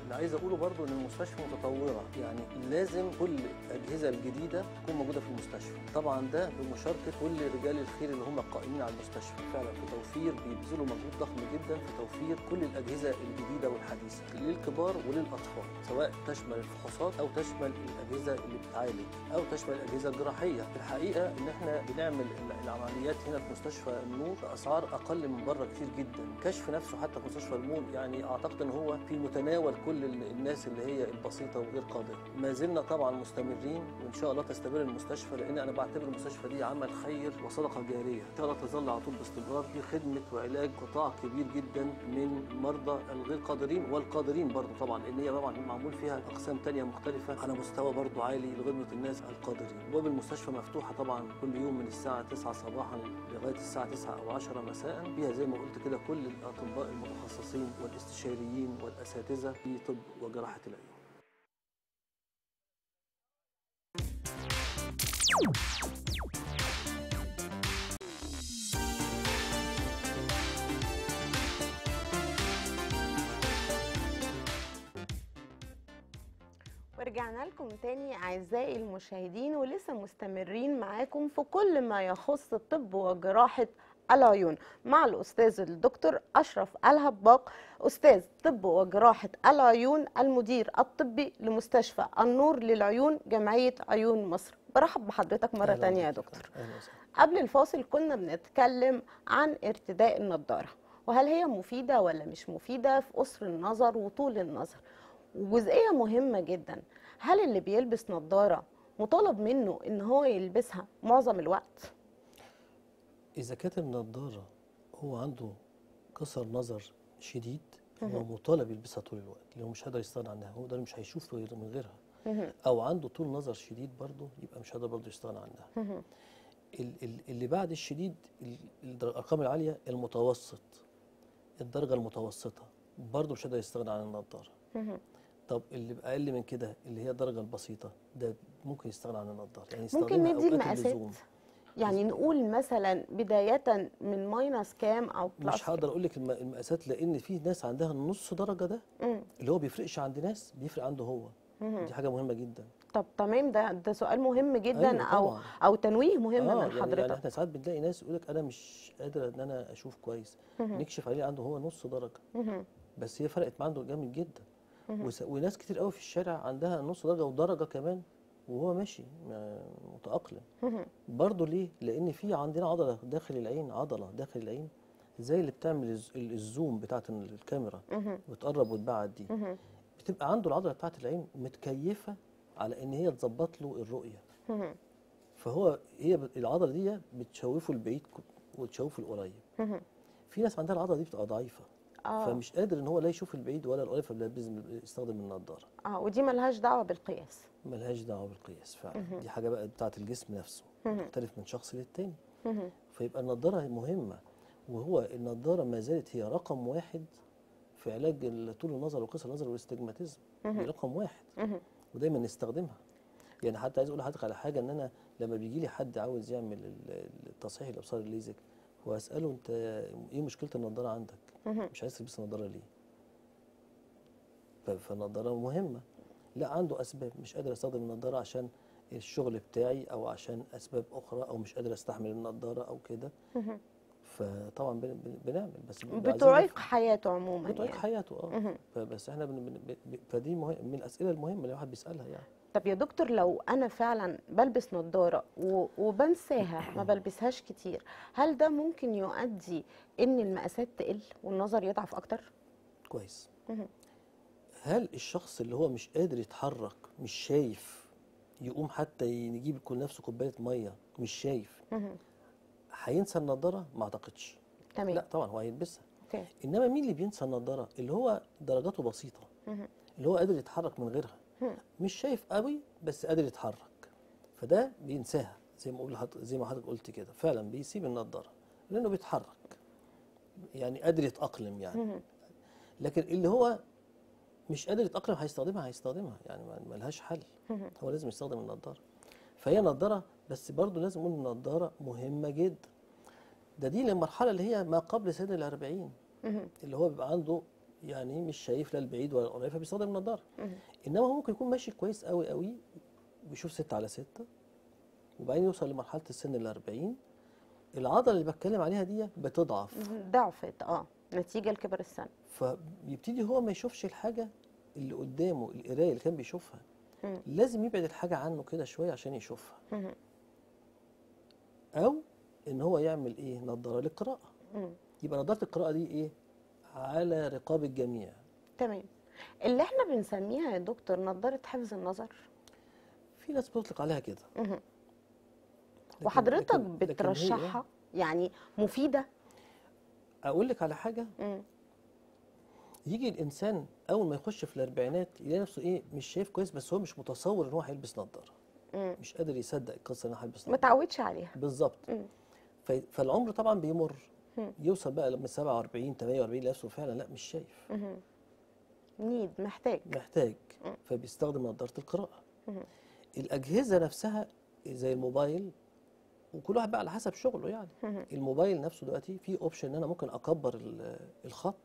اللي عايز اقوله برضو ان المستشفى متطوره يعني لازم كل الاجهزه الجديده تكون موجوده في المستشفى طبعا ده بمشاركه كل رجال الخير اللي هم القائمين على المستشفى فعلا في توفير بيبذلوا مجهود ضخم جدا في توفير كل الاجهزه الجديده والحديثه للكبار وللاطفال سواء تشمل الفحوصات او تشمل الاجهزه اللي بتعالج او تشمل الاجهزه الجراحيه الحقيقه ان احنا بنعمل العمليات هنا في مستشفى النور باسعار اقل من بره كتير جدا كشف نفسه حتى في مستشفى المول يعني اعتقد ان هو في متناول كل ال- الناس اللي هي البسيطه وغير قادره ما زلنا طبعا مستمرين وان شاء الله تستمر المستشفى لان انا بعتبر المستشفى دي عمل خير وصدقه جاريه ان شاء الله تظل على طول باستمرار في خدمه وعلاج قطاع كبير جدا من المرضى الغير قادرين والقادرين برضو طبعا لان هي طبعا معمول فيها اقسام تانية مختلفه على مستوى برضو عالي لخدمه الناس القادرين ابواب المستشفى مفتوحه طبعا كل يوم من الساعه 9 صباحا لغايه الساعه 9 او 10 مساء فيها زي ما قلت كده كل الاطباء المتخصصين والاستشاريين والاساتذه في طب وجراحه العيون ورجعنا لكم تاني أعزائي المشاهدين ولسه مستمرين معاكم في كل ما يخص الطب وجراحة العيون مع الأستاذ الدكتور أشرف الهباق أستاذ طب وجراحة العيون المدير الطبي لمستشفى النور للعيون جمعية عيون مصر برحب بحضرتك مرة أهلاً تانية يا بك. دكتور اهلا وسهلا قبل الفاصل كنا بنتكلم عن ارتداء النضارة وهل هي مفيدة ولا مش مفيدة في قصر النظر وطول النظر وجزئية مهمة جدا هل اللي بيلبس نضارة مطالب منه ان هو يلبسها معظم الوقت إذا كانت النضارة هو عنده قصر نظر شديد هو مطالب يلبسها طول الوقت لأنه مش هيقدر يستغنى عنها هو ده مش هيشوف غير من غيرها مهم. أو عنده طول نظر شديد برضه يبقى مش هيقدر برضه يستغنى عنها مهم. ال- ال- اللي بعد الشديد ال- ال- الأرقام العالية المتوسط الدرجة المتوسطة برضه مش هيقدر يستغنى عن النضارة مهم. طب اللي بأقل من كده اللي هي الدرجة البسيطة ده ممكن يستغنى عن النضارة يعني ممكن يستخدمها ندي أوقات المقاسات اللزوم. يعني نقول مثلا بداية من ماينس كام او بلس مش هقدر اقول لك الم- المقاسات لان في ناس عندها النص درجه ده مم. اللي هو بيفرقش عند ناس بيفرق عنده هو مهم. دي حاجه مهمه جدا طب تمام ده ده سؤال مهم جدا أيوة او طبعاً. او تنويه مهم اه من يعني, يعني حضرتك احنا ساعات بنلاقي ناس يقول لك انا مش قادر ان انا اشوف كويس مهم. نكشف عليه عنده هو نص درجه مهم. بس هي فرقت معاه عنده جامد جدا مهم. وس- وناس كتير قوي في الشارع عندها نص درجه ودرجه كمان وهو ماشي ما- متاقلم مهم. برضه ليه لان في عندنا عضله داخل العين عضله داخل العين زي اللي بتعمل الز- الزوم بتاعت الكاميرا مهم. وتقرب وتبعد دي مهم. بتبقى عنده العضله بتاعت العين متكيفه على ان هي تظبط له الرؤيه مهم. فهو هي ب- العضله دي بتشوفه البعيد ك- وتشوفه القريب مهم. في ناس عندها العضله دي بتبقى ضعيفه اه فمش قادر ان هو لا يشوف البعيد ولا القريب فلازم يستخدم النضاره اه ودي ملهاش دعوة بالقياس ملهاش دعوه بالقياس فعلا مهم. دي حاجه بقى بتاعت الجسم نفسه مهم. تختلف من شخص للتاني مهم. فيبقى النضاره مهمه وهو النضاره ما زالت هي رقم واحد في علاج ال- طول النظر وقصر النظر والاستجماتيزم دي مهم. رقم واحد مهم. ودايما نستخدمها يعني حتى عايز اقول لحضرتك على حاجه ان انا لما بيجي لي حد عاوز يعمل ال- التصحيح الابصار الليزك هو اساله انت ايه مشكله النضاره عندك مهم. مش عايز تلبس النضاره ليه ف- فالنضاره مهمه لا عنده اسباب مش قادر استخدم النضاره عشان الشغل بتاعي او عشان اسباب اخرى او مش قادر استحمل النضاره او كده مهم. فطبعا بن- بن- بنعمل بس بنبقى عايزين بتعيق نفهم. حياته عموما بتعيق يعني حياته اه مهم. فبس احنا بن بن ب- فدي مهم من الاسئله المهمه اللي الواحد بيسالها يعني طب يا دكتور لو انا فعلا بلبس نظارة و- وبنساها ما بلبسهاش كتير هل ده ممكن يؤدي ان المقاسات تقل والنظر يضعف اكتر كويس مهم. هل الشخص اللي هو مش قادر يتحرك مش شايف يقوم حتى يجيب يكون نفسه كوبايه ميه مش شايف مهم. هينسى النضاره ما اعتقدش تمام لا طبعا هو هيلبسها اوكي انما مين اللي بينسى النضاره اللي هو درجاته بسيطه مهم. اللي هو قادر يتحرك من غيرها مم. مش شايف قوي بس قادر يتحرك فده بينساها زي ما اقول حضرتك زي ما حضرتك قلت كده فعلا بيسيب النضاره لانه بيتحرك يعني قادر يتاقلم يعني مهم. لكن اللي هو مش قادر يتاقلم هيستخدمها هيستخدمها يعني ما- ملهاش حل مهم. هو لازم يستخدم النضاره فهي نضاره بس برضه لازم نقول النضاره مهمه جدا ده دي للمرحله اللي هي ما قبل سن الأربعين مهم. اللي هو بيبقى عنده يعني مش شايف لا البعيد ولا القريب فبيستخدم النضاره مهم. انما هو ممكن يكون ماشي كويس قوي قوي بيشوف 6 على 6 وبعدين يوصل لمرحله السن ال 40 العضله اللي بتكلم عليها دي بتضعف ضعفت اه نتيجه لكبر السن فبيبتدي هو ما يشوفش الحاجه اللي قدامه القرايه اللي كان بيشوفها مم. لازم يبعد الحاجه عنه كده شويه عشان يشوفها مهم. او ان هو يعمل ايه نظاره للقراءه مم. يبقى نظاره القراءه دي ايه على رقاب الجميع تمام اللي احنا بنسميها يا دكتور نظاره حفظ النظر في ناس بتطلق عليها كده مهم. لكن- وحضرتك لكن- لكن هي- بترشحها يعني مفيده اقول لك على حاجه مم. يجي الانسان اول ما يخش في الاربعينات يلاقي نفسه ايه مش شايف كويس بس هو مش متصور ان هو هيلبس نظاره مم. مش قادر يصدق القصه ان هو هيلبس ما نظاره تعودش عليها بالظبط مم. ف- فالعمر طبعا بيمر مم. يوصل بقى لما 47 48 يلاقي نفسه فعلا لا مش شايف مهم. نيد محتاج محتاج مم. فبيستخدم نظاره القراءه مهم. الاجهزه نفسها زي الموبايل وكل واحد بقى على حسب شغله يعني مهم. الموبايل نفسه دلوقتي فيه اوبشن ان انا ممكن اكبر ال- الخط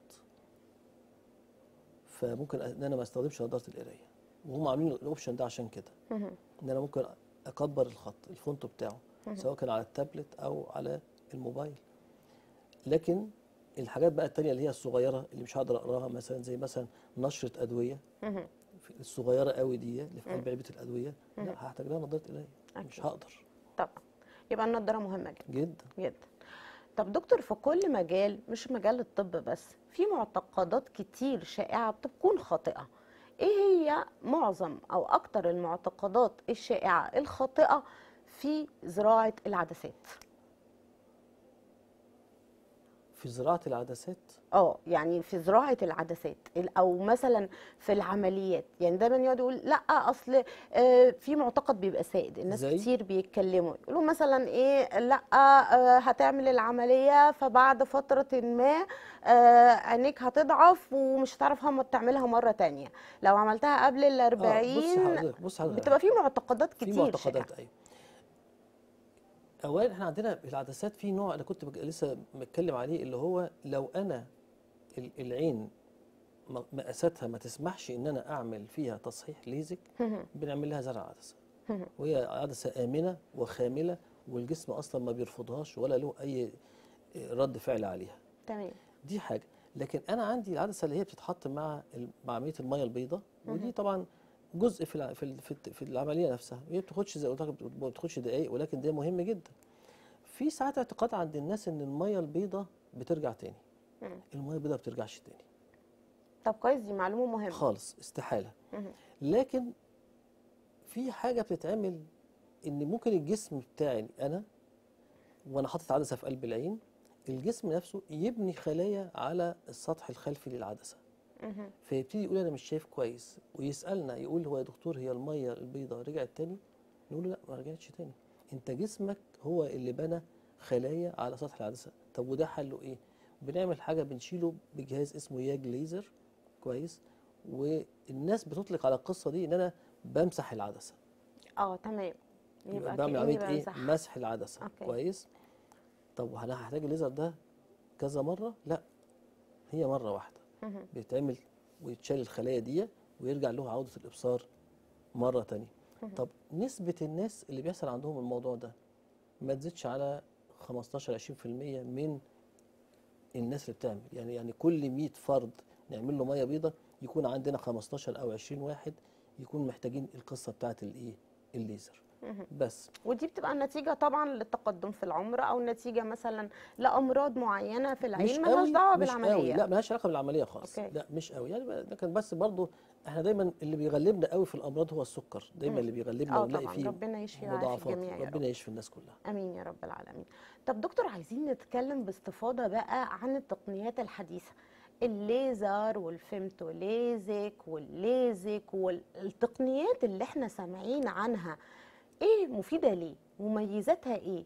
فممكن ان انا ما استخدمش نظاره القرايه وهم عاملين الاوبشن ده عشان كده مهم. ان انا ممكن اكبر الخط الفونت بتاعه سواء كان على التابلت او على الموبايل لكن الحاجات بقى التانية اللي هي الصغيرة اللي مش هقدر اقراها مثلا زي مثلا نشرة أدوية مهم. في- الصغيرة قوي دي اللي في قلب علبة الأدوية لا هحتاج لها نظارة قراية مش أكيد. هقدر طبعا يبقى النضاره مهمه جدا جدا جدا طب دكتور في كل مجال مش مجال الطب بس في معتقدات كتير شائعة بتكون خاطئة ايه هي معظم او اكتر المعتقدات الشائعة الخاطئة في زراعة العدسات في زراعة العدسات اه يعني في زراعة العدسات ال- او مثلا في العمليات يعني دايما يقعد يقول لا اصل آه، في معتقد بيبقى سائد الناس زي؟ كتير بيتكلموا يقولوا مثلا ايه لا آه، هتعمل العملية فبعد فترة ما آه، عينيك هتضعف ومش هتعرف هم تعملها مرة تانية لو عملتها قبل ال اه بص 40 حضرتك بص حضرتك بتبقى في معتقدات في كتير معتقدات شائعة. ايوه اولا احنا عندنا في العدسات في نوع انا كنت بك- لسه متكلم عليه اللي هو لو انا ال- العين م- مقاساتها ما تسمحش ان انا اعمل فيها تصحيح ليزك بنعمل لها زرع عدسه وهي عدسه امنه وخامله والجسم اصلا ما بيرفضهاش ولا له اي رد فعل عليها تمام دي حاجه لكن انا عندي العدسه اللي هي بتتحط مع ال- مع عمليه الميه البيضاء ودي طبعا جزء في الع- في ال- في الت- في العمليه نفسها هي بتاخدش زي ما قلت لك ما بتاخدش دقائق ولكن ده مهم جدا في ساعات اعتقاد عند الناس ان الميه البيضاء بترجع تاني مم. الميه البيضاء ما بترجعش تاني طب كويس دي معلومة مهمة خالص استحاله مهم. لكن في حاجه بتتعمل ان ممكن الجسم بتاعي انا وانا حاطط عدسه في قلب العين الجسم نفسه يبني خلايا على السطح الخلفي للعدسه مهم. فيبتدي يقول انا مش شايف كويس ويسالنا يقول هو يا دكتور هي الميه البيضاء رجعت تاني نقول له لا ما رجعتش تاني انت جسمك هو اللي بنى خلايا على سطح العدسه طب وده حله ايه بنعمل حاجه بنشيله بجهاز اسمه ياج ليزر كويس والناس بتطلق على القصه دي ان انا بمسح العدسه اه تمام يبقى بعمل كأني عمليه ايه بمسح. مسح العدسه أوكي. كويس طب انا هحتاج الليزر ده كذا مره لا هي مره واحده مهم. بيتعمل ويتشال الخلايا دي ويرجع له عودة الإبصار مرة تانية طب نسبة الناس اللي بيحصل عندهم الموضوع ده ما تزيدش على 15 20% من الناس اللي بتعمل يعني يعني كل 100 فرد نعمل له ميه بيضاء يكون عندنا 15 او 20 واحد يكون محتاجين القصه بتاعت الايه الليزر بس ودي بتبقى نتيجة طبعا للتقدم في العمر أو نتيجة مثلا لأمراض معينة في العين ملهاش قوي- دعوة مش قوي بالعملية لا ملهاش علاقه بالعمليه خالص أوكي. لا مش قوي يعني بقى- لكن بس برضو احنا دايما اللي بيغلبنا قوي في الامراض هو السكر دايما اللي بيغلبنا اه ونلاقي طبعا فيه ربنا يشفي ويعافي مضاعفات الجميع يا رب ربنا يشفي الناس كلها امين يا رب العالمين طب دكتور عايزين نتكلم باستفاضه بقى عن التقنيات الحديثه الليزر والفيمتو ليزك والليزك والتقنيات اللي احنا سامعين عنها ايه مفيده ليه مميزاتها ايه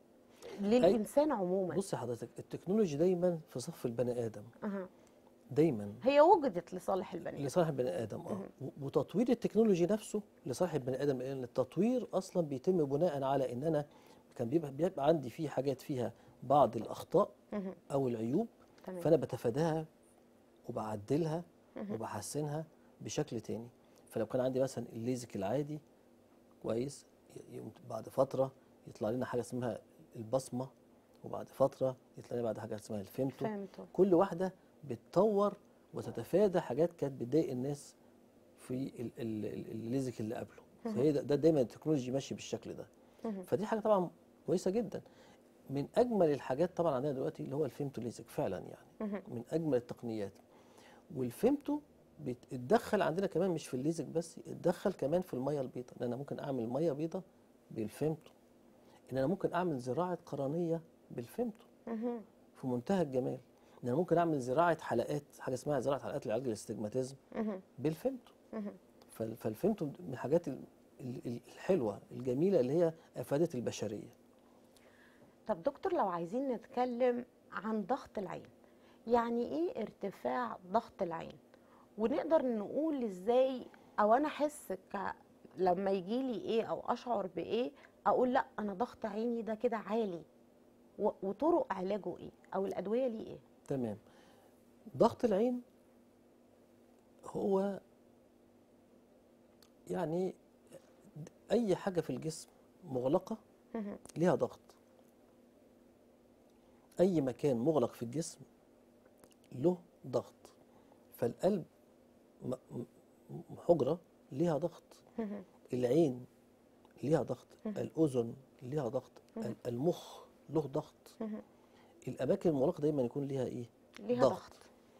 للانسان عموما بصي حضرتك التكنولوجي دايما في صف البني ادم أها. دايما هي وجدت لصالح البني لصالح البني ادم اه و- وتطوير التكنولوجي نفسه لصالح البني ادم لان التطوير اصلا بيتم بناء على ان انا كان بيبقى, بيبقى عندي فيه حاجات فيها بعض الاخطاء مهم. او العيوب تمام فانا بتفاداها وبعدلها وبحسنها بشكل تاني فلو كان عندي مثلا الليزك العادي كويس ي- يقوم بعد فتره يطلع لنا حاجه اسمها البصمه وبعد فتره يطلع لنا بعد حاجه اسمها الفيمتو فهمته كل واحده بتطور وتتفادى حاجات كانت بتضايق الناس في ال- ال- ال- الليزك اللي قبله فهي ده, ده دايما التكنولوجي ماشي بالشكل ده فدي حاجه طبعا كويسه جدا من اجمل الحاجات طبعا عندنا دلوقتي اللي هو الفيمتو ليزك فعلا يعني من اجمل التقنيات والفيمتو بيتدخل عندنا كمان مش في الليزك بس يتدخل كمان في الميه البيضاء ان انا ممكن اعمل ميه بيضاء بالفيمتو ان انا ممكن اعمل زراعه قرنيه بالفيمتو في منتهى الجمال ان انا ممكن اعمل زراعه حلقات حاجه اسمها زراعه حلقات لعلاج الاستجماتيزم بالفيمتو فال- فالفيمتو من الحاجات ال- ال- الحلوه الجميله اللي هي افادت البشريه طب دكتور لو عايزين نتكلم عن ضغط العين يعني ايه ارتفاع ضغط العين ونقدر نقول ازاي او انا احس ك... لما يجي لي ايه او اشعر بايه اقول لا انا ضغط عيني ده كده عالي و... وطرق علاجه ايه او الادويه ليه ايه تمام ضغط العين هو يعني اي حاجه في الجسم مغلقه ليها ضغط اي مكان مغلق في الجسم له ضغط فالقلب م- م- حجره ليها ضغط العين ليها ضغط الاذن ليها ضغط ال- المخ له ضغط الاماكن المغلقه دايما يكون ليها ايه ليها ضغط. ضغط,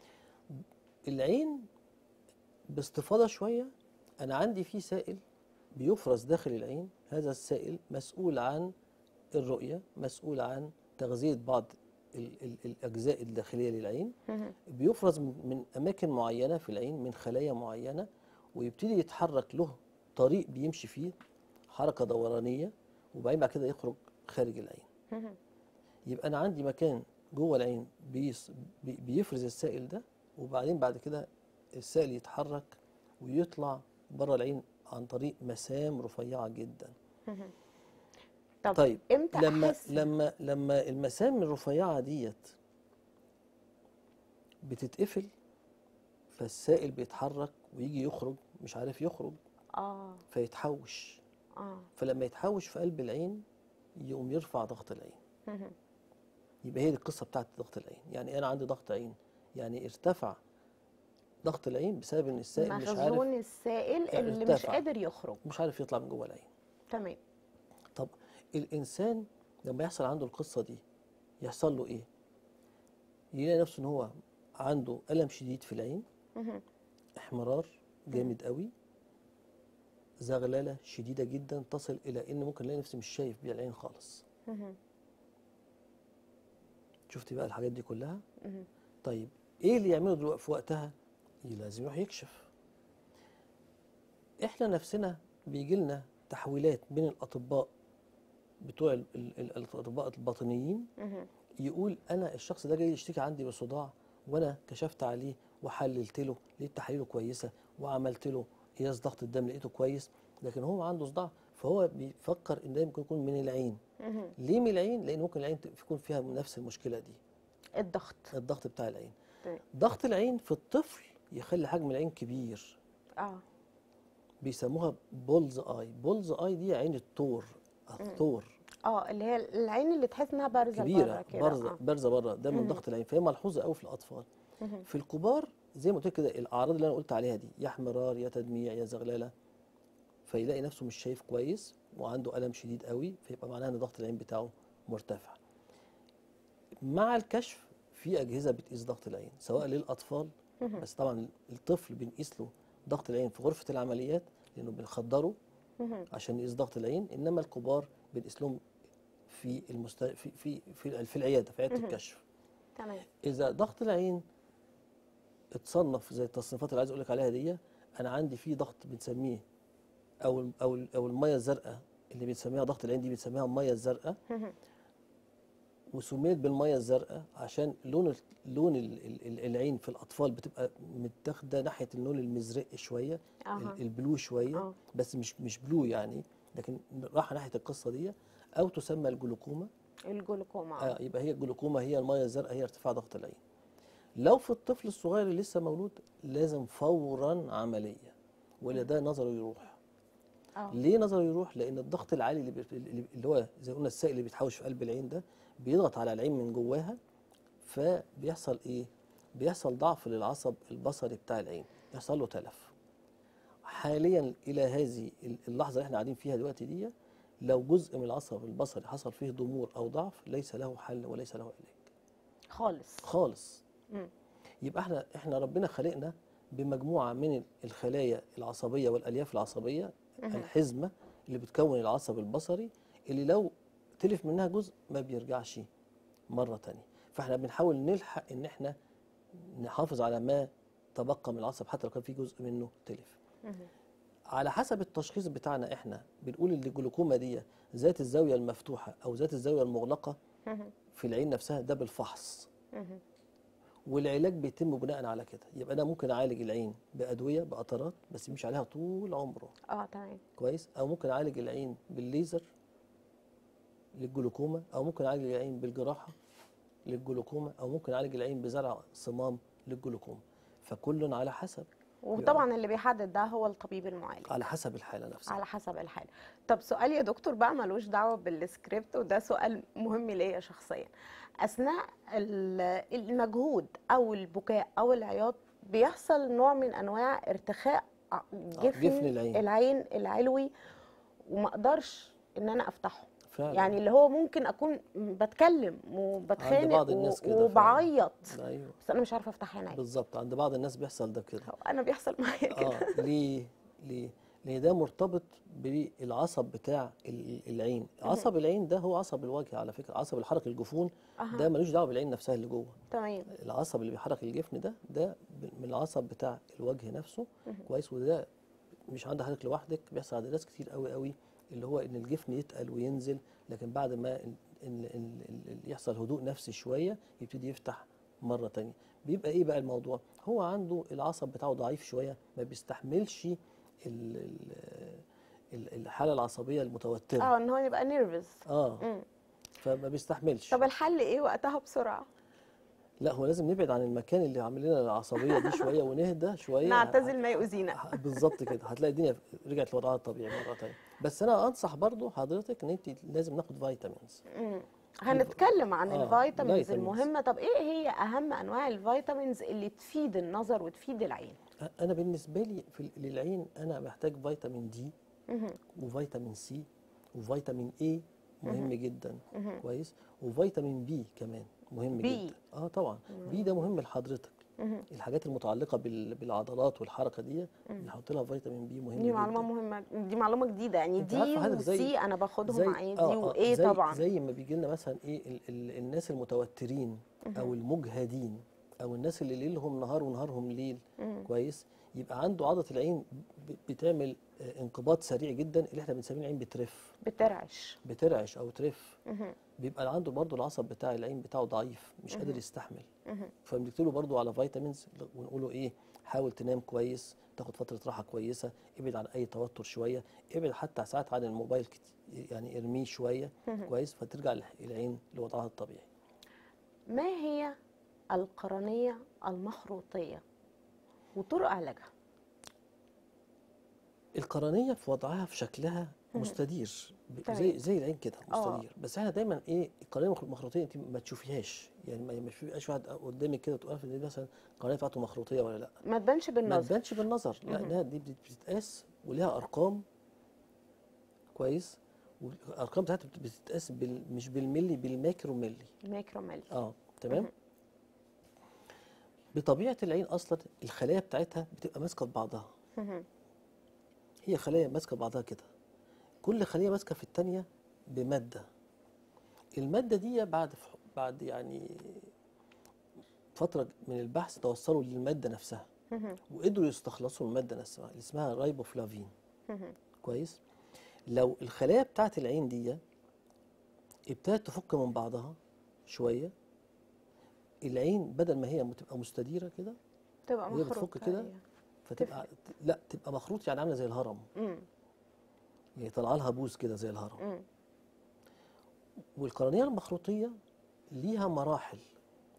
العين باستفاضه شويه انا عندي فيه سائل بيفرز داخل العين هذا السائل مسؤول عن الرؤيه مسؤول عن تغذيه بعض ال ال الاجزاء الداخليه للعين بيفرز من, من اماكن معينه في العين من خلايا معينه ويبتدي يتحرك له طريق بيمشي فيه حركه دورانيه وبعدين بعد كده يخرج خارج العين يبقى انا عندي مكان جوه العين بيس بي- بيفرز السائل ده وبعدين بعد كده السائل يتحرك ويطلع بره العين عن طريق مسام رفيعه جدا طب طيب امتى لما احس لما لما المسام الرفيعه ديت بتتقفل فالسائل بيتحرك ويجي يخرج مش عارف يخرج اه فيتحوش اه فلما يتحوش في قلب العين يقوم يرفع ضغط العين يبقى هي دي القصه بتاعت ضغط العين يعني انا عندي ضغط عين يعني ارتفع ضغط العين بسبب ان السائل مش عارف مخزون السائل اللي مش ارتفع. قادر يخرج مش عارف يطلع من جوه العين تمام طب الانسان لما يحصل عنده القصه دي يحصل له ايه يلاقي نفسه ان هو عنده الم شديد في العين احمرار جامد قوي زغلله شديده جدا تصل الى ان ممكن الاقي نفسي مش شايف بيها العين خالص شفتي بقى الحاجات دي كلها طيب ايه اللي يعمله دلوقتي في وقتها لازم يروح يكشف احنا نفسنا بيجي لنا تحويلات من الاطباء بتوع ال- ال- ال- الاطباء الباطنيين يقول انا الشخص ده جاي يشتكي عندي بصداع وانا كشفت عليه وحللت له لقيت تحاليله كويسه وعملت له قياس ضغط الدم لقيته كويس لكن هو عنده صداع فهو بيفكر ان ده ممكن يكون من العين ليه من العين لان ممكن العين يكون فيها نفس المشكله دي الضغط الضغط بتاع العين طيب. ضغط العين في الطفل يخلي حجم العين كبير اه بيسموها بولز اي بولز اي دي عين الثور الثور اه اللي هي العين اللي تحس انها بارزه كبيره لبره كده بارزه آه. بارزه بره ده من ضغط العين فهي ملحوظه قوي في الاطفال في الكبار زي ما قلت لك كده الاعراض اللي انا قلت عليها دي يا احمرار يا تدميع يا زغلله فيلاقي نفسه مش شايف كويس وعنده الم شديد قوي فيبقى معناها ان ضغط العين بتاعه مرتفع مع الكشف في اجهزه بتقيس ضغط العين سواء للاطفال بس طبعا الطفل بنقيس له ضغط العين في غرفه العمليات لانه بنخدره عشان نقيس ضغط العين انما الكبار بنقيس لهم في المست... في في في, في العياده في عياده الكشف تمام اذا ضغط العين اتصنف زي التصنيفات اللي عايز اقول لك عليها دي انا عندي فيه ضغط بنسميه او ال- او ال- او الميه الزرقاء اللي بنسميها ضغط العين دي بنسميها الميه الزرقاء وسميت بالميه الزرقاء عشان لون ال- لون ال- ال- ال- العين في الاطفال بتبقى متاخده ناحيه اللون المزرق شويه أها. ال- البلو شويه آه. بس مش مش بلو يعني لكن راح ناحيه القصه دي او تسمى الجلوكوما الجلوكوما آه يبقى هي الجلوكوما هي الميه الزرقاء هي ارتفاع ضغط العين لو في الطفل الصغير اللي لسه مولود لازم فورا عمليه ولا ده نظره يروح اه ليه نظره يروح لان الضغط العالي اللي, بي... اللي هو زي ما قلنا السائل اللي بيتحوش في قلب العين ده بيضغط على العين من جواها فبيحصل ايه بيحصل ضعف للعصب البصري بتاع العين يحصل له تلف حاليا الى هذه اللحظه اللي احنا قاعدين فيها دلوقتي دي لو جزء من العصب البصري حصل فيه ضمور او ضعف ليس له حل وليس له علاج خالص خالص مم. يبقى احنا احنا ربنا خلقنا بمجموعه من الخلايا العصبيه والالياف العصبيه الحزمه اللي بتكون العصب البصري اللي لو تلف منها جزء ما بيرجعش مره تانية فاحنا بنحاول نلحق ان احنا نحافظ على ما تبقى من العصب حتى لو كان في جزء منه تلف على حسب التشخيص بتاعنا احنا بنقول ان الجلوكوما دي ذات الزاويه المفتوحه او ذات الزاويه المغلقه في العين نفسها ده بالفحص والعلاج بيتم بناء على كده يبقى انا ممكن اعالج العين بادويه بقطرات بس يمشي عليها طول عمره اه تمام كويس او ممكن اعالج العين بالليزر للجلوكوما او ممكن اعالج العين بالجراحه للجلوكوما او ممكن اعالج العين بزرع صمام للجلوكوما فكل على حسب وطبعا اللي بيحدد ده هو الطبيب المعالج على حسب الحاله نفسها على حسب الحاله طب سؤال يا دكتور بقى ملوش دعوه بالسكريبت وده سؤال مهم ليا شخصيا اثناء ال- المجهود او البكاء او العياط بيحصل نوع من انواع ارتخاء ع- جفن, جفن العين. العين العلوي وما اقدرش ان انا افتحه فعلا يعني اللي هو ممكن اكون بتكلم وبتخانق بعض الناس و- كده فعلا. وبعيط ايوه بس انا مش عارفه افتح عيني بالظبط عند بعض الناس بيحصل ده كده انا بيحصل معايا كده اه ليه ليه لان ده مرتبط بالعصب بتاع ال- العين عصب العين ده هو عصب الوجه على فكره عصب الحركه الجفون أها. ده ملوش دعوه بالعين نفسها اللي جوه تمام العصب اللي بيحرك الجفن ده ده ب- من العصب بتاع الوجه نفسه كويس وده مش عند حضرتك لوحدك بيحصل عند ناس كتير قوي قوي اللي هو ان الجفن يتقل وينزل لكن بعد ما ال ال ال ال يحصل هدوء نفسي شويه يبتدي يفتح مره تانية بيبقى ايه بقى الموضوع هو عنده العصب بتاعه ضعيف شويه ما بيستحملش ال ال ال الحاله العصبيه المتوتره اه ان هو يبقى نيرفز اه فما بيستحملش طب الحل ايه وقتها بسرعه لا هو لازم نبعد عن المكان اللي عامل لنا العصبيه دي شويه ونهدى شويه نعتزل ما يؤذينا ه- بالظبط كده هتلاقي الدنيا رجعت لوضعها الطبيعي مره تانية بس انا انصح برضو حضرتك ان انت لازم ناخد فيتامينز مم. هنتكلم عن آه، الفيتامينز فيتامينز. المهمه طب ايه هي اهم انواع الفيتامينز اللي تفيد النظر وتفيد العين أ- انا بالنسبه لي في ال- للعين انا محتاج فيتامين دي مهم. وفيتامين سي وفيتامين اي مهم جدا كويس وفيتامين بي كمان مهم بي. جدا اه طبعا بي ده مهم لحضرتك الحاجات المتعلقه بال- بالعضلات والحركه دي نحط لها فيتامين بي مهم دي معلومه جدا مهمه دي معلومه جديده يعني أنت دي عارفة حضرتك زي- وسي انا باخدهم زي معايا آه، دي آه، وايه زي طبعا زي ما بيجي لنا مثلا ايه ال ال الناس المتوترين او المجهدين او الناس اللي ليلهم نهار ونهارهم ليل كويس يبقى عنده عضله العين ب- بتعمل آه، انقباض سريع جدا اللي احنا بنسميه العين بترف بترعش بترعش او ترف بيبقى عنده برضه العصب بتاع العين بتاعه ضعيف مش قادر يستحمل فبنكتب له برضه على فيتامينز ونقول له ايه حاول تنام كويس تاخد فتره راحه كويسه ابعد عن اي توتر شويه ابعد حتى ساعات عن الموبايل كتير يعني ارميه شويه كويس فترجع الح- العين لوضعها الطبيعي ما هي القرنيه المخروطيه وطرق علاجها القرنيه في وضعها في شكلها مستدير ب- تمام. زي زي العين كده آه. مستدير بس احنا دايما ايه القرنيه المخروطيه انت ما تشوفيهاش يعني ما ما فيش واحد قدامك كده تقول عارف ان دي مثلا القرنيه بتاعته مخروطيه ولا لا ما تبانش ما بالنظر تبانش بالنظر لا انها دي بت- بتتقاس وليها ارقام كويس والارقام بتاعتها بت- بتتقاس بال مش بالملي بالمايكرو ملي مايكرو ملي اه تمام بطبيعه العين اصلا الخلايا بتاعتها بتبقى ماسكه في بعضها هي خلايا ماسكه بعضها كده كل خليه ماسكه في الثانيه بماده الماده دي بعد ف- بعد يعني فتره من البحث توصلوا للماده نفسها وقدروا يستخلصوا الماده نفسها اللي اسمها رايبوفلافين كويس لو الخلايا بتاعت العين دي ابتدت تفك من بعضها شويه العين بدل ما هي تبقى مستديره كده تبقى وهي بتفك مخروطه كده أيوة. فتبقى لا تبقى مخروط يعني عامله زي الهرم مم. يعني طالعه لها بوز كده زي الهرم مم. والقرنيه المخروطيه ليها مراحل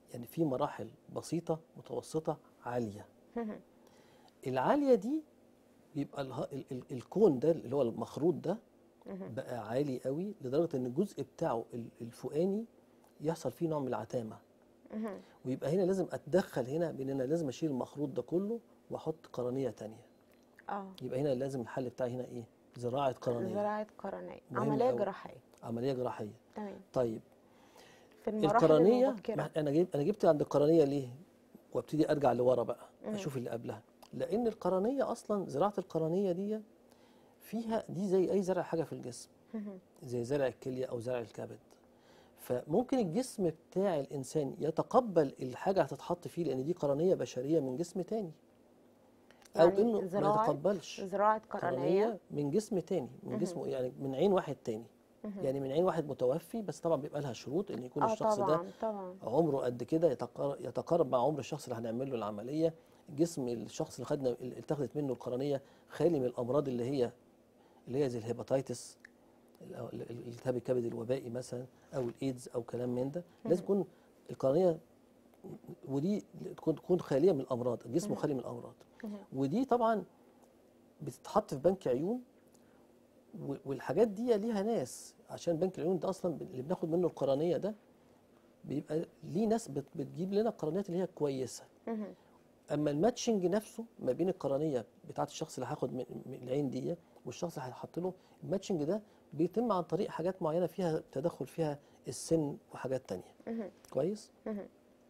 يعني في مراحل بسيطه متوسطه عاليه مهم. العاليه دي بيبقى اله- ال- ال- الكون ده اللي هو المخروط ده بقى عالي قوي لدرجه ان الجزء بتاعه ال- الفوقاني يحصل فيه نوع من العتامه مهم. ويبقى هنا لازم اتدخل هنا بان انا لازم اشيل المخروط ده كله واحط قرنيه تانية اه يبقى هنا لازم الحل بتاعي هنا ايه زراعه قرنيه زراعه قرنيه مهم عمليه أوي. جراحيه عمليه جراحيه تمام طيب في المراحل القرنيه المبكره ما انا جيب انا جبت عند القرنيه ليه وابتدي ارجع لورا بقى اشوف اللي قبلها لان القرنيه اصلا زراعه القرنيه دي فيها دي زي اي زرع حاجه في الجسم مهم. زي زرع الكليه او زرع الكبد فممكن الجسم بتاع الانسان يتقبل الحاجه هتتحط فيه لان دي قرنيه بشريه من جسم تاني او يعني انه ما زراعة- يتقبلش زراعه قرنيه قرنيه من جسم تاني من جسم يعني من عين واحد تاني يعني من عين واحد متوفي بس طبعا بيبقى لها شروط ان يكون اه الشخص ده طبعا طبعا عمره قد كده يتقار- يتقارب مع عمر الشخص اللي هنعمل له العمليه جسم الشخص اللي خدنا اللي اتاخدت منه القرنيه خالي من الامراض اللي هي اللي هي زي الهيباتيتس ال- ال- ال- الالتهاب الكبد الوبائي مثلا او الايدز او كلام من ده لازم تكون القرنيه ودي تكون تكون خاليه من الامراض الجسم خالي من الامراض ودي طبعا بتتحط في بنك عيون و- والحاجات دي ليها ناس عشان بنك العيون ده اصلا اللي بناخد منه القرنيه ده بيبقى ليه ناس بت- بتجيب لنا القرنيات اللي هي كويسه مهم. اما الماتشنج نفسه ما بين القرنيه بتاعت الشخص اللي هاخد من من العين دي والشخص اللي هيحط له الماتشنج ده بيتم عن طريق حاجات معينه فيها تدخل فيها السن وحاجات تانية مهم. كويس مهم.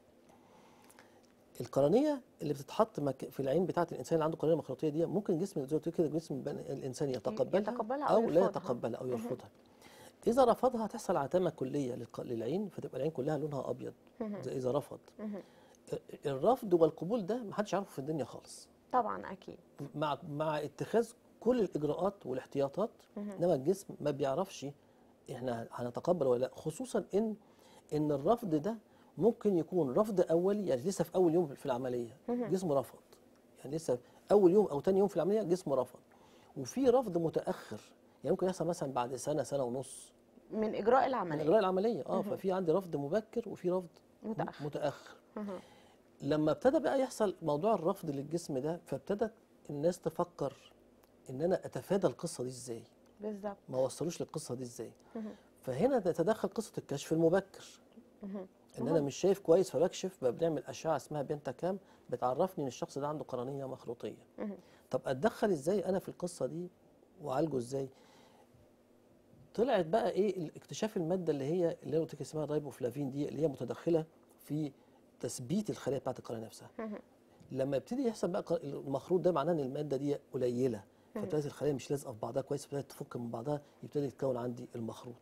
القرنيه اللي بتتحط مك- في العين بتاعت الانسان اللي عنده قرنيه مخروطيه دي ممكن جسم زي ما قلت كده جسم بني- الانسان يتقبلها, يتقبلها أو او لا يرفضها. يتقبلها او يرفضها اذا رفضها هتحصل عتامه كليه للق- للعين فتبقى العين كلها لونها ابيض زي اذا رفض مهم. الرفض والقبول ده محدش يعرفه في الدنيا خالص طبعا اكيد مع مع اتخاذ كل الاجراءات والاحتياطات انما الجسم ما بيعرفش احنا هنتقبل ولا لا خصوصا ان ان الرفض ده ممكن يكون رفض اولي يعني لسه في اول يوم في العمليه جسمه رفض يعني لسه اول يوم او تاني يوم في العمليه جسمه رفض وفي رفض متاخر يعني ممكن يحصل مثلا بعد سنه سنه ونص من اجراء من العمليه اجراء العمليه اه ففي عندي رفض مبكر وفي رفض متأخر. متاخر مهم. لما ابتدى بقى يحصل موضوع الرفض للجسم ده فابتدت الناس تفكر ان انا اتفادى القصه دي ازاي بالظبط ما وصلوش للقصه دي ازاي فهنا تتدخل قصه الكشف المبكر ان انا مش شايف كويس فبكشف بقى بنعمل اشعه اسمها بنتا كام بتعرفني ان الشخص ده عنده قرنيه مخروطيه طب اتدخل ازاي انا في القصه دي واعالجه ازاي طلعت بقى ايه اكتشاف الماده اللي هي اللي انا قلت لك اسمها الرايبوفلافين دي اللي هي متدخله في تثبيت الخليه بتاعت القرنيه نفسها لما يبتدي يحصل بقى ق- المخروط ده معناه ان الماده دي قليله فابتدت الخلايا مش لازقه في بعضها كويس فابتدت تفك من بعضها يبتدي يتكون عندي المخروط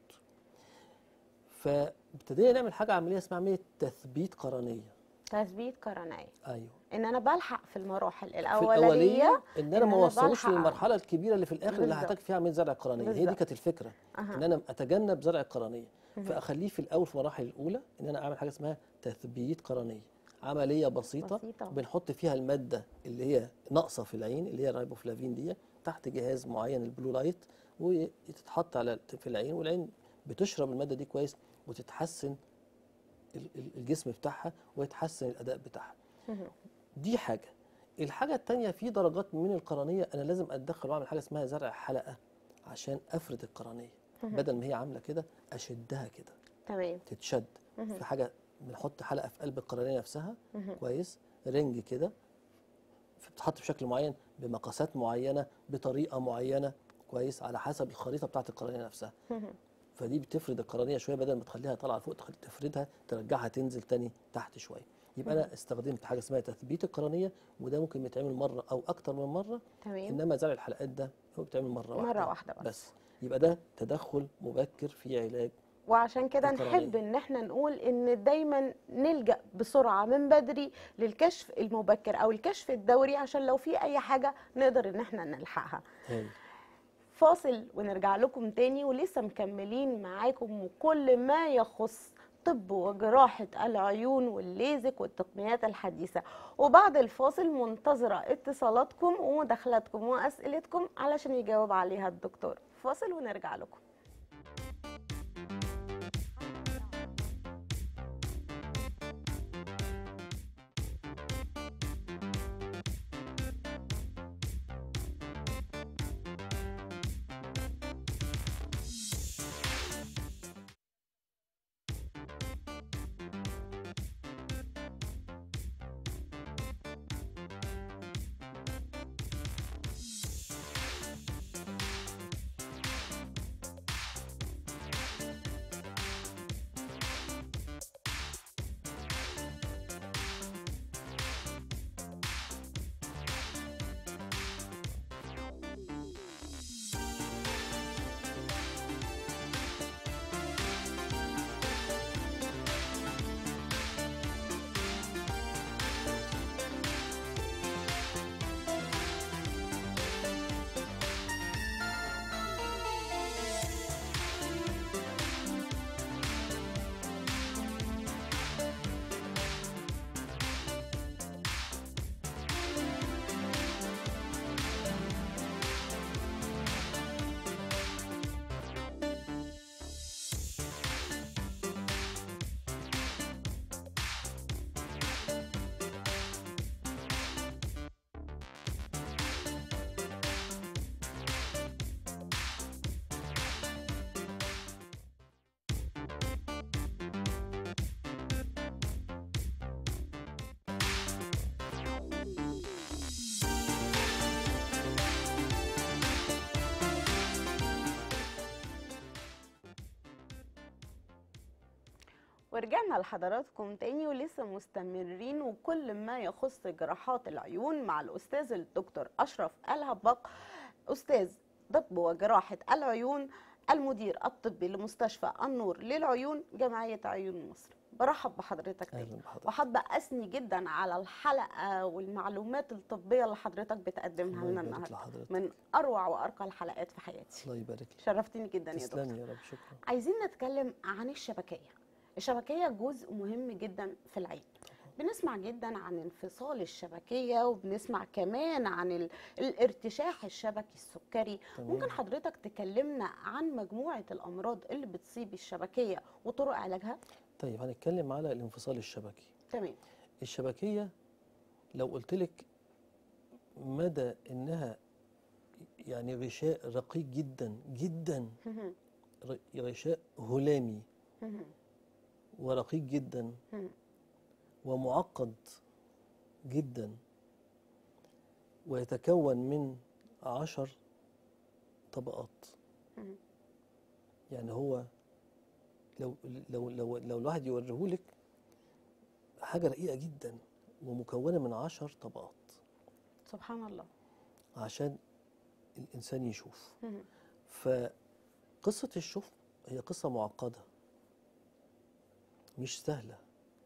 فابتدينا نعمل حاجه عمليه اسمها عمليه تثبيت قرنيه تثبيت قرنيه ايوه ان انا بلحق في المراحل في الاولانيه الاوليه ان انا ما وصلوش بلحق. للمرحله الكبيره اللي في الاخر اللي بالظبط. هحتاج فيها اعمل زرع قرنيه هي دي بالظبط. كانت الفكره أها. ان انا اتجنب زرع القرنيه فاخليه في الاول في المراحل الاولى ان انا اعمل حاجه اسمها تثبيت قرنيه عمليه بسيطه, بسيطة. بنحط فيها الماده اللي هي ناقصه في العين اللي هي الرايبوفلافين دي تحت جهاز معين البلو لايت وتتحط على في العين والعين بتشرب الماده دي كويس وتتحسن ال- ال- الجسم بتاعها ويتحسن الاداء بتاعها دي حاجه الحاجه الثانيه في درجات من القرنيه انا لازم اتدخل واعمل حاجه اسمها زرع حلقه عشان افرد القرنيه بدل ما هي عامله كده اشدها كده تمام تتشد في حاجه بنحط حلقه في قلب القرنيه نفسها كويس رنج كده بتتحط بشكل معين بمقاسات معينه بطريقه معينه كويس على حسب الخريطه بتاعت القرنيه نفسها فدي بتفرد القرنيه شويه بدل ما تخليها طالعه لفوق تخلي- تفردها ترجعها تنزل تاني تحت شويه يبقى انا استخدمت حاجه اسمها تثبيت القرنيه وده ممكن يتعمل مره او اكتر من مره تمام انما زرع الحلقات ده هو بيتعمل مره واحده مرة واحدة بس. بس يبقى ده تدخل مبكر في علاج وعشان كده القرنية. نحب ان احنا نقول ان دايما نلجا بسرعه من بدري للكشف المبكر او الكشف الدوري عشان لو في اي حاجه نقدر ان احنا نلحقها هاي. فاصل ونرجع لكم تاني ولسه مكملين معاكم وكل ما يخص طب وجراحة العيون والليزك والتقنيات الحديثة وبعد الفاصل منتظرة اتصالاتكم ومداخلاتكم وأسئلتكم علشان يجاوب عليها الدكتور فاصل ونرجع لكم ورجعنا لحضراتكم تاني ولسه مستمرين وكل ما يخص جراحات العيون مع الأستاذ الدكتور أشرف الهباق أستاذ طب وجراحة العيون المدير الطبي لمستشفى النور للعيون جمعية عيون مصر برحب بحضرتك تاني اهلا بحضرتك وحابة أثني جدا على الحلقة والمعلومات الطبية اللي حضرتك بتقدمها الله لنا يبارك النهاردة لحضرتك من أروع وأرقى الحلقات في حياتي الله يبارك لك شرفتني جدا يا دكتور تسلمي يا رب شكرا عايزين نتكلم عن الشبكية الشبكية جزء مهم جدا في العين بنسمع جدا عن انفصال الشبكية وبنسمع كمان عن ال... الارتشاح الشبكي السكري تمام. ممكن حضرتك تكلمنا عن مجموعة الأمراض اللي بتصيب الشبكية وطرق علاجها طيب هنتكلم على الانفصال الشبكي تمام الشبكية لو قلت لك مدى انها يعني غشاء رقيق جدا جدا مهم. ر- غشاء هلامي مهم. ورقيق جدا مهم. ومعقد جدا ويتكون من عشر طبقات مهم. يعني هو لو لو لو لو الواحد يوريهولك حاجة رقيقة جدا ومكونة من عشر طبقات سبحان الله عشان الإنسان يشوف مهم. فقصة الشوف هي قصة معقدة مش سهلة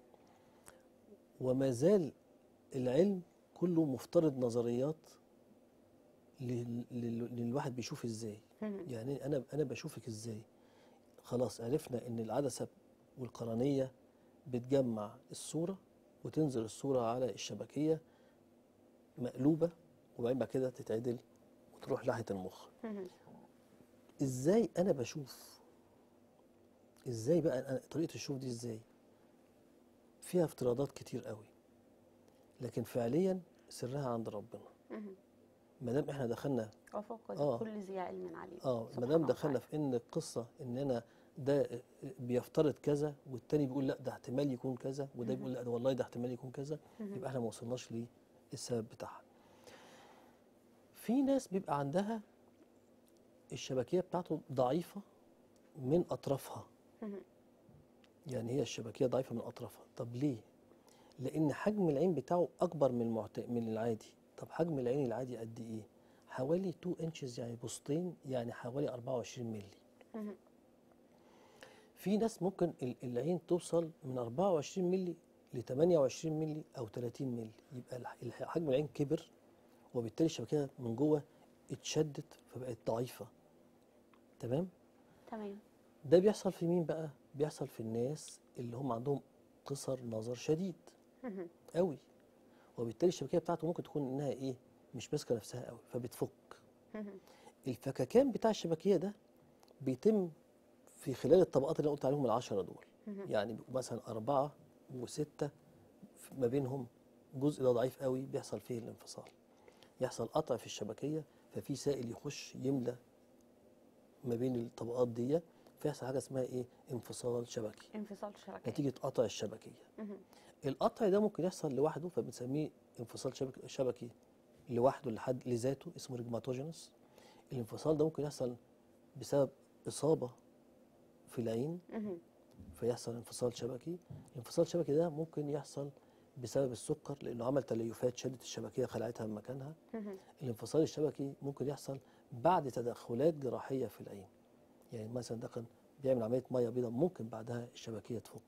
وما زال العلم كله مفترض نظريات لل- لل- للواحد بيشوف ازاي مهم. يعني انا انا بشوفك ازاي خلاص عرفنا ان العدسة والقرنية بتجمع الصورة وتنزل الصورة على الشبكية مقلوبة وبعدين بعد كده تتعدل وتروح ناحية المخ مهم. ازاي انا بشوف ازاي بقى أنا طريقه الشوف دي ازاي فيها افتراضات كتير قوي لكن فعليا سرها عند ربنا مهم. ما دام احنا دخلنا وفوق آه. كل ذي علم عليم اه ما سبحان دام الله. دخلنا في ان القصه ان انا ده بيفترض كذا والتاني بيقول لا ده احتمال يكون كذا وده بيقول لا ده والله ده احتمال يكون كذا يبقى احنا ما وصلناش للسبب بتاعها في ناس بيبقى عندها الشبكيه بتاعته ضعيفه من اطرافها مهم. يعني هي الشبكيه ضعيفه من اطرافها طب ليه لان حجم العين بتاعه اكبر من المعت... من العادي طب حجم العين العادي قد ايه حوالي 2 انشز يعني بوسطين يعني حوالي 24 مللي مهم. في ناس ممكن ال- العين توصل من 24 مللي ل 28 مللي او 30 مللي يبقى الح- الح- حجم العين كبر وبالتالي الشبكيه من جوه اتشدت فبقت ضعيفه تمام تمام ده بيحصل في مين بقى بيحصل في الناس اللي هم عندهم قصر نظر شديد مهم. قوي وبالتالي الشبكيه بتاعته ممكن تكون انها ايه مش ماسكه نفسها قوي فبتفك مهم. الفككان بتاع الشبكيه ده بيتم في خلال الطبقات اللي أنا قلت عليهم العشرة دول مهم. يعني بيبقوا مثلا أربعة وستة في- ما بينهم جزء ده ضعيف قوي بيحصل فيه الانفصال يحصل قطع في الشبكية ففي سائل يخش يملى ما بين الطبقات دي فيحصل حاجة اسمها ايه انفصال شبكي انفصال شبكي نتيجة قطع الشبكية مهم. القطع ده ممكن يحصل لوحده فبنسميه انفصال شبكي, شبكي لوحده لحد لذاته اسمه ريجماتوجينس الانفصال ده ممكن يحصل بسبب إصابة في العين مهم. فيحصل انفصال شبكي الانفصال الشبكي ده ممكن يحصل بسبب السكر لانه عمل تليفات شدت الشبكيه خلعتها من مكانها مهم. الانفصال الشبكي ممكن يحصل بعد تدخلات جراحيه في العين يعني مثلا ده كان بيعمل عمليه ميه بيضاء ممكن بعدها الشبكيه تفك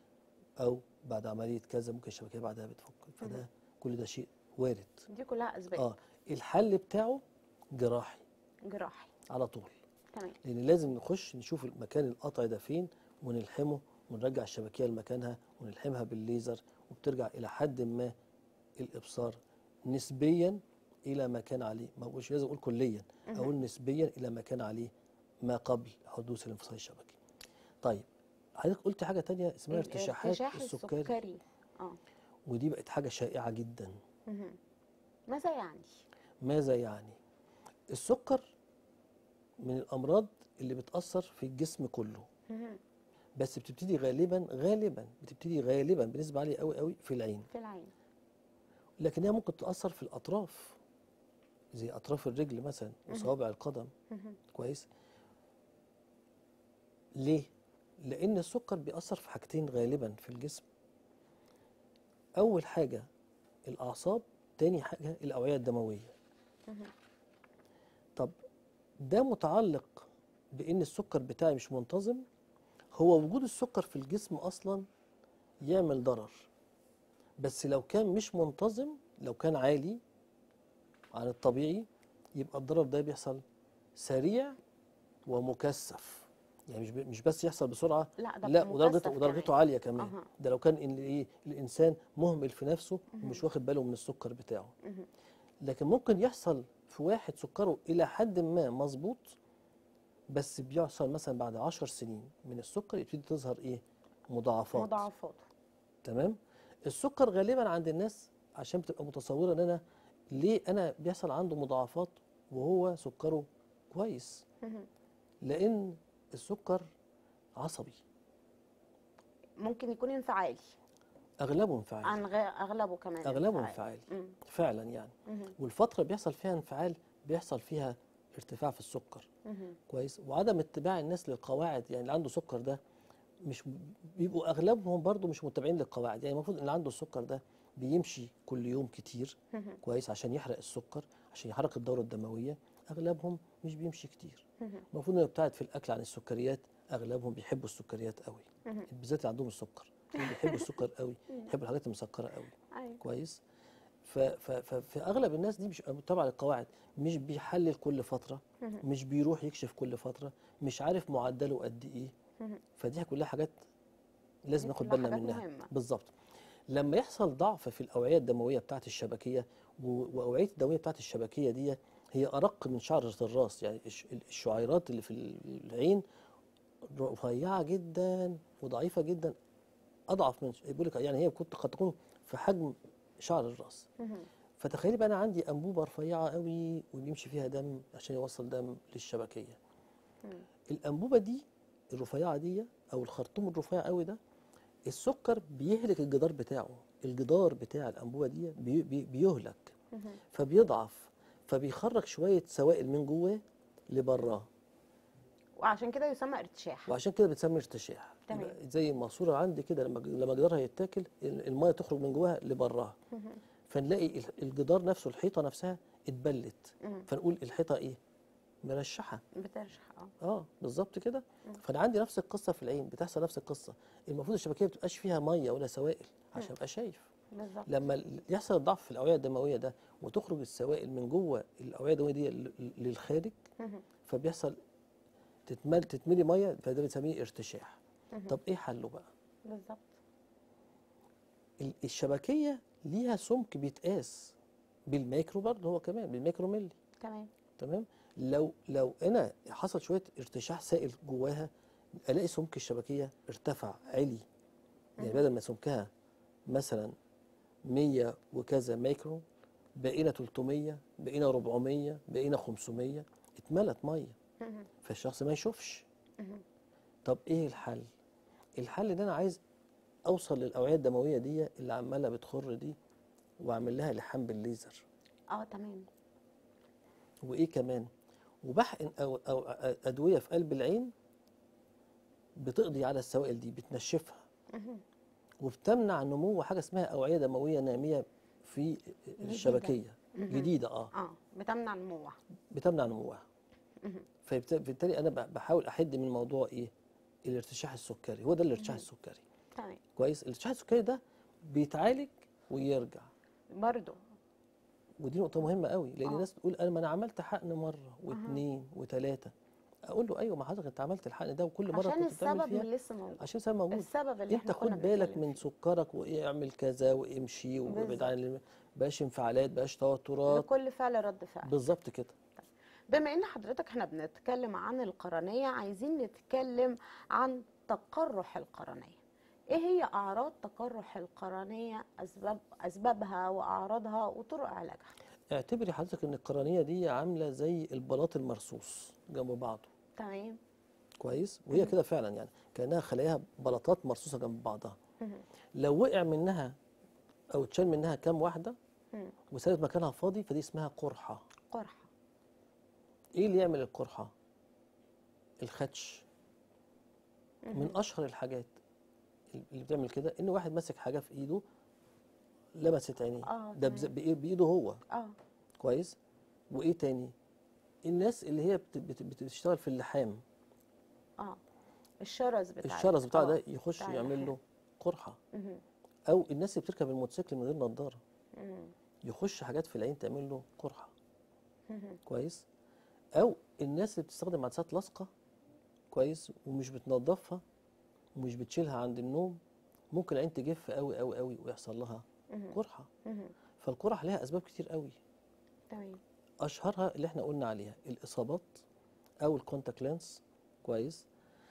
او بعد عمليه كذا ممكن الشبكيه بعدها بتفك فده كل ده شيء وارد دي كلها اسباب اه الحل بتاعه جراحي جراحي على طول تمام لان لازم نخش نشوف مكان القطع ده فين ونلحمه ونرجع الشبكيه لمكانها ونلحمها بالليزر وبترجع الى حد ما الابصار نسبيا الى ما كان عليه ما بقولش لازم اقول كليا اقول نسبيا الى ما كان عليه ما قبل حدوث الانفصال الشبكي طيب حضرتك قلت حاجه تانية اسمها ارتشاحات الارتشاح السكري السكري اه ودي بقت حاجه شائعه جدا مهم. ماذا يعني ماذا يعني السكر من الامراض اللي بتاثر في الجسم كله مهم. بس بتبتدي غالبا غالبا بتبتدي غالبا بنسبه عاليه قوي قوي في العين في العين لكن هي ممكن تاثر في الاطراف زي اطراف الرجل مثلا وصوابع القدم مهم. كويس ليه لان السكر بيأثر في حاجتين غالبا في الجسم اول حاجه الاعصاب تاني حاجه الاوعيه الدمويه طب ده متعلق بان السكر بتاعي مش منتظم هو وجود السكر في الجسم اصلا يعمل ضرر بس لو كان مش منتظم لو كان عالي عن الطبيعي يبقى الضرر ده بيحصل سريع ومكثف يعني مش ب- مش بس يحصل بسرعه لا ده لا بيبقى ودرجته مكثف ودرجته كمان. عاليه كمان أها. ده لو كان ال- ايه الانسان مهمل في نفسه ومش واخد باله من السكر بتاعه مهم. لكن ممكن يحصل في واحد سكره الى حد ما مظبوط بس بيحصل مثلا بعد عشر سنين من السكر يبتدي تظهر ايه مضاعفات مضاعفات تمام السكر غالبا عند الناس عشان بتبقى متصوره ان انا ليه انا بيحصل عنده مضاعفات وهو سكره كويس مهم. لان السكر عصبي ممكن يكون انفعالي اغلبه انفعالي عن غ- اغلبه كمان اغلبه انفعالي مم. فعلا يعني مهم. والفتره بيحصل فيها انفعال بيحصل فيها ارتفاع في السكر مهم. كويس وعدم اتباع الناس للقواعد يعني اللي عنده سكر ده مش بيبقوا اغلبهم برضو مش متبعين للقواعد يعني المفروض اللي عنده السكر ده بيمشي كل يوم كتير مهم. كويس عشان يحرق السكر عشان يحرك الدوره الدمويه اغلبهم مش بيمشي كتير مهم. المفروض انه يبتعد في الاكل عن السكريات اغلبهم بيحبوا السكريات قوي مهم. بالذات اللي عندهم السكر اللي بيحبوا السكر قوي بيحبوا الحاجات المسكره قوي ايوه كويس ف- ف- ف- فاغلب الناس دي مش متبعه للقواعد مش بيحلل كل فتره مهم. مش بيروح يكشف كل فتره مش عارف معدله قد ايه مهم. فدي كلها حاجات لازم دي ناخد كلها بالنا حاجات منها مهمة. بالظبط لما يحصل ضعف في الاوعيه الدمويه بتاعه الشبكيه و- واوعيه الدمويه بتاعه الشبكيه دي هي ارق من شعره الراس يعني الش- الشعيرات اللي في العين رفيعه جدا وضعيفه جدا اضعف من بيقول لك يعني هي كنت قد تكون في حجم شعر الراس مهم. فتخيلي بقى انا عندي انبوبه رفيعه قوي وبيمشي فيها دم عشان يوصل دم للشبكيه مم. الانبوبه دي الرفيعه دي او الخرطوم الرفيع قوي ده السكر بيهلك الجدار بتاعه الجدار بتاع الانبوبه دي بي بي بيهلك مهم. فبيضعف فبيخرج شويه سوائل من جواه لبراه وعشان كده يسمى ارتشاح وعشان كده بتسمي ارتشاح تمام. يبقى زي الماسوره عندي كده لما لما جدارها يتاكل ال- الميه تخرج من جواها لبراها مهم. فنلاقي ال- الجدار نفسه الحيطه نفسها اتبلت مم. فنقول الحيطه ايه مرشحه بترشح اه اه بالظبط كده فانا عندي نفس القصه في العين بتحصل نفس القصه المفروض الشبكيه ما بتبقاش فيها ميه ولا سوائل عشان ابقى شايف بالظبط لما ال- يحصل الضعف في الاوعيه الدمويه ده وتخرج السوائل من جوه الاوعيه الدمويه دي ل- ل- للخارج مهم. فبيحصل تتمل تتملي ميه فده بنسميه ارتشاح مهم. طب ايه حله بقى بالظبط ال- الشبكيه ليها سمك بيتقاس بالميكرو برضه هو كمان بالميكرو ملي تمام تمام لو لو انا حصل شويه ارتشاح سائل جواها الاقي سمك الشبكيه ارتفع عالي يعني بدل ما سمكها مثلا 100 وكذا ميكرو بقينا 300 بقينا 400 بقينا 500 اتملت ميه مهم. فالشخص ما يشوفش مهم. طب ايه الحل الحل ان انا عايز اوصل للاوعيه الدمويه دي اللي عماله بتخر دي واعمل لها لحام بالليزر اه تمام وايه كمان وبحقن أو, او ادويه في قلب العين بتقضي على السوائل دي بتنشفها مهم. وبتمنع نمو حاجه اسمها اوعيه دمويه ناميه في الشبكيه مهم. جديده اه اه بتمنع نموها بتمنع نموها مهم. فبالتالي انا ب- بحاول احد من موضوع ايه الارتشاح السكري هو ده الارتشاح السكري تمام كويس الارتشاح السكري ده بيتعالج ويرجع برضو ودي نقطة مهمة قوي لأن آه. الناس بتقول أنا ما أنا عملت حقن مرة واثنين وثلاثة أقول له أيوه ما حضرتك أنت عملت الحقن ده وكل مرة عشان كنت بتعمل السبب فيها من لسه موجود عشان السبب موجود السبب اللي أنت احنا كنا خد بالك بنتكلم من فيه. سكرك واعمل كذا وامشي وابعد بالظبط. عن ال- بلاش انفعالات بلاش توترات لكل فعل رد فعل بالظبط كده بما ان حضرتك احنا بنتكلم عن القرنية عايزين نتكلم عن تقرح القرنية ايه هي اعراض تقرح القرنية اسباب اسبابها واعراضها وطرق علاجها اعتبري حضرتك إن القرنية دي عاملة زي البلاط المرصوص جنب بعضه تمام كويس وهي كده فعلا يعني كأنها خلاياها بلاطات مرصوصة جنب بعضها مهم. لو وقع منها أو اتشال منها كام واحدة مم. وسابت مكانها فاضي فدي اسمها قرحة قرحة ايه اللي يعمل القرحة الخدش من اشهر الحاجات اللي بتعمل كده ان واحد ماسك حاجه في ايده لمست عينيه آه، ده بز- بإيه- بايده هو اه كويس وايه تاني الناس اللي هي بت- بت- بتشتغل في اللحام اه الشرز بتاع الشرس بتاع آه، ده يخش بتاع يعمل له اللحام. قرحه مهم. او الناس اللي بتركب الموتوسيكل من غير نظاره مم. يخش حاجات في العين تعمل له قرحه مهم. كويس او الناس اللي بتستخدم عدسات لاصقه كويس ومش بتنظفها ومش بتشيلها عند النوم ممكن العين تجف قوي قوي قوي ويحصل لها مهم. قرحه مهم. فالقرح لها اسباب كتير قوي تمام اشهرها اللي احنا قلنا عليها الاصابات او الكونتاكت لينس كويس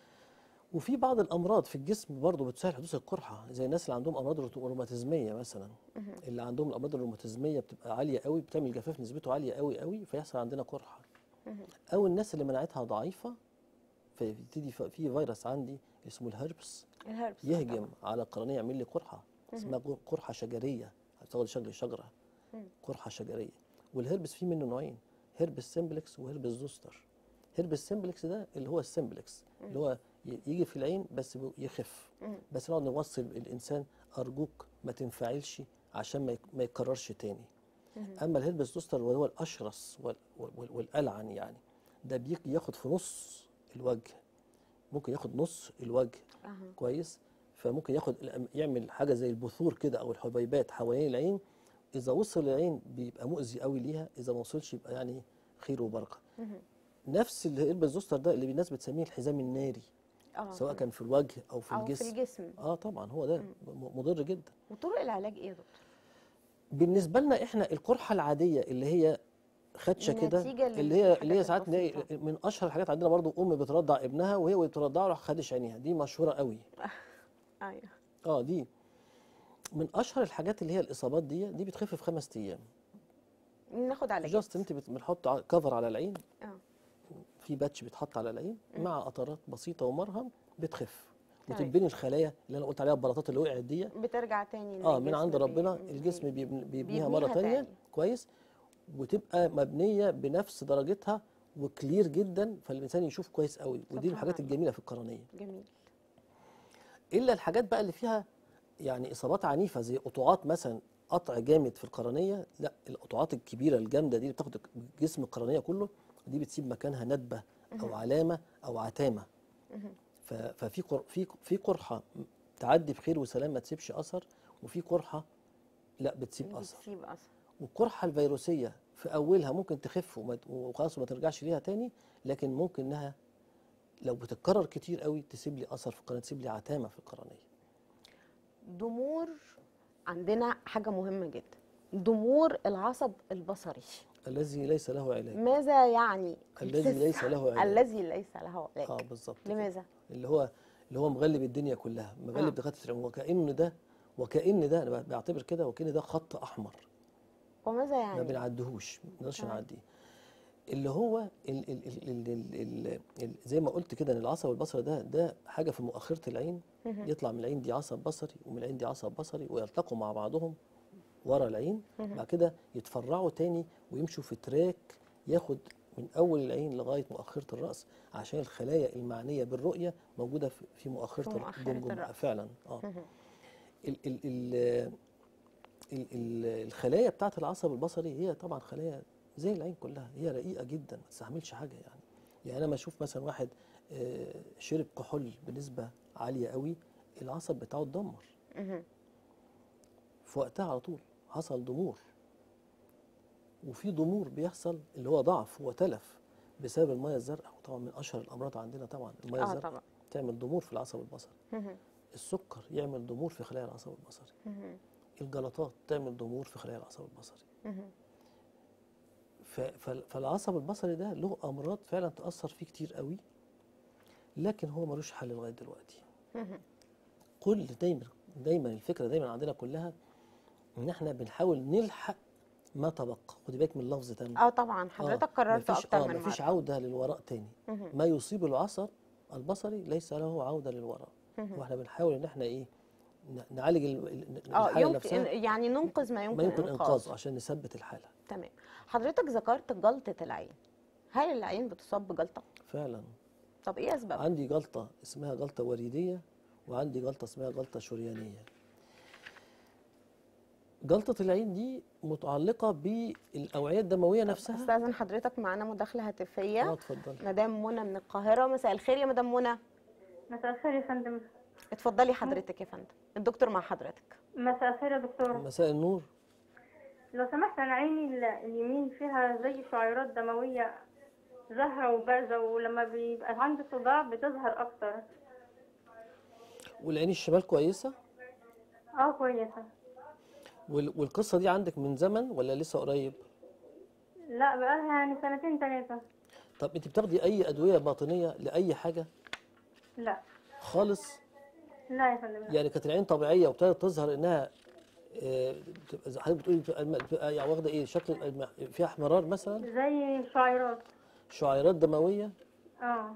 وفي بعض الامراض في الجسم برضه بتسهل حدوث القرحه زي الناس اللي عندهم امراض روتو- روماتيزميه مثلا مهم. اللي عندهم الامراض الروماتيزميه بتبقى عاليه قوي بتعمل جفاف نسبته عاليه قوي قوي فيحصل عندنا قرحه مهم. او الناس اللي مناعتها ضعيفه فيبتدي ف- في فيروس عندي اسمه الهربس الهربس يهجم على القرنيه يعمل لي قرحه اسمها قر- قرحه شجريه بتاخد شكل شجره مم. قرحه شجريه والهربس فيه منه نوعين هربس سمبلكس وهربس زوستر هربس سمبلكس ده اللي هو السمبلكس اللي هو ي- يجي في العين بس بي- يخف مم. بس نقعد نوصل الانسان ارجوك ما تنفعلش عشان ما يك- ما يتكررش تاني مهم. اما الهربس زوستر وهو الاشرس وال- وال- والالعن يعني ده بيجي ياخد في نص الوجه ممكن ياخد نص الوجه أها. كويس فممكن ياخد الأم- يعمل حاجه زي البثور كده او الحبيبات حوالين العين اذا وصل العين بيبقى مؤذي قوي ليها اذا ما وصلش يبقى يعني خير وبركه مهم. نفس الهربس زوستر ده اللي الناس بتسميه الحزام الناري اه سواء كان في الوجه او في او في الجسم الجسم اه طبعا هو ده م- مضر جدا وطرق العلاج ايه يا دكتور بالنسبه لنا احنا القرحه العاديه اللي هي خدشه كده النتيجة اللي هي اللي هي للحاجات ساعات نلاقي البسيطة. من اشهر الحاجات عندنا برضو ام بترضع ابنها وهي وهي بترضعه راح خدش عينيها دي مشهوره قوي ايوه اه دي من اشهر الحاجات اللي هي الاصابات دي دي بتخف في خمس ايام ناخد علاج جاست انت بت- بنحط ع- كفر على العين اه في باتش بيتحط على العين مع قطرات بسيطه ومرهم بتخف تمام. وتتبني الخلايا اللي انا قلت عليها البلاطات اللي وقعت دي بترجع تاني إن اه من الجسم عند بي- ربنا بي- الجسم بيبن- بيبنيها بيبنيها مره تانية تاني. كويس وتبقى مبنيه بنفس درجتها وكلير جدا فالانسان يشوف كويس قوي ودي سبحان الحاجات الله. الجميله في القرنيه جميل الا الحاجات بقى اللي فيها يعني اصابات عنيفه زي قطوعات مثلا قطع جامد في القرنيه لا القطوعات الكبيره الجامده دي اللي بتاخد جسم القرنيه كله دي بتسيب مكانها ندبه او علامه او عتامه ف- ففي قر... في في قرحه تعدي بخير وسلام ما تسيبش اثر وفي قرحه لا بتسيب اثر بتسيب اثر والقرحه الفيروسيه في اولها ممكن تخف وما- وخلاص وما ترجعش ليها تاني لكن ممكن انها لو بتتكرر كتير قوي تسيب لي اثر في القرنيه تسيب لي عتامه في القرنيه ضمور عندنا حاجه مهمه جدا ضمور العصب البصري الذي ليس له علاج ماذا يعني الذي ليس له علاج الذي ليس له علاج اه بالظبط كده. لماذا اللي هو اللي هو مغلب الدنيا كلها مغلب آه. دكاتره العلوم وكأن ده وكأن ده انا بعتبر كده وكأن ده خط احمر وماذا ما يعني بنعديهوش ما نقدرش تمام. نعديه اللي هو ال ال ال ال ال ال ال زي ما قلت كده ان العصب البصري ده ده حاجه في مؤخره العين مهم. يطلع من العين دي عصب بصري ومن العين دي عصب بصري ويلتقوا مع بعضهم ورا العين بعد كده يتفرعوا تاني ويمشوا في تراك ياخد من اول العين لغايه مؤخره الراس عشان الخلايا المعنيه بالرؤيه موجوده في- في مؤخره في مؤخرة الجمجمه الرأس. فعلا اه مهم. ال ال ال ال ال الخلايا بتاعت العصب البصري هي طبعا خلايا زي العين كلها هي رقيقه جدا ما تستحملش حاجه يعني يعني انا لما اشوف مثلا واحد آه، شرب كحول بنسبه عاليه قوي العصب بتاعه اتدمر مهم. في وقتها على طول حصل ضمور وفي ضمور بيحصل اللي هو ضعف وتلف بسبب الميه الزرقاء وطبعا من اشهر الامراض عندنا طبعا الميه اه الزرقاء طبعا تعمل ضمور في العصب البصري مهم. السكر يعمل ضمور في خلايا العصب البصري مهم. الجلطات تعمل ضمور في خلايا العصب البصري مهم. ف- فال- فالعصب البصري ده له امراض فعلا تاثر فيه كتير قوي لكن هو ملوش حل لغايه دلوقتي مهم. كل دايما دايما الفكره دايما عندنا كلها ان احنا بنحاول نلحق ما تبقى خدي بالك من اللفظ تاني اه طبعا حضرتك قررت مفيش اكتر اه من مفيش مره عوده للوراء تاني مهم. ما يصيب العصب البصري ليس له عوده للوراء مهم. واحنا بنحاول ان احنا ايه ن- نعالج ال- ال- اه الحاله يمكن نفسها يعني ننقذ ما يمكن, ما يمكن انقاذه انقاذه عشان نثبت الحاله تمام حضرتك ذكرت جلطه العين هل العين بتصاب بجلطه فعلا طب ايه اسبابها عندي جلطة اسمها جلطة وريدية وعندي جلطة اسمها جلطة شريانية جلطة العين دي متعلقة بالأوعية الدموية نفسها استاذن حضرتك معانا مداخله اه هاتفيه اتفضل مدام منى من القاهره مساء الخير يا مدام منى مساء الخير يا فندم اتفضلي حضرتك يا فندم الدكتور مع حضرتك مساء الخير يا دكتور مساء النور لو سمحت انا عيني ال- اليمين فيها زي شعيرات دمويه زهرة وبارزة ولما بيبقى عندي صداع بتظهر اكتر والعين الشمال كويسة اه كويسة وال- والقصة دي عندك من زمن ولا لسه قريب لا بقالها يعني سنتين تلاتة طب انت بتاخدي أي أدوية باطنية لأي حاجة لا خالص لا يا فندم لا. يعني كانت العين طبيعية وابتدت تظهر إنها آه، بتبقى زي- حضرتك بتقولي بتبقى الم- بتبقى يعني واخدة إيه شكل الم- فيها احمرار مثلا زي شعيرات شعيرات دموية اه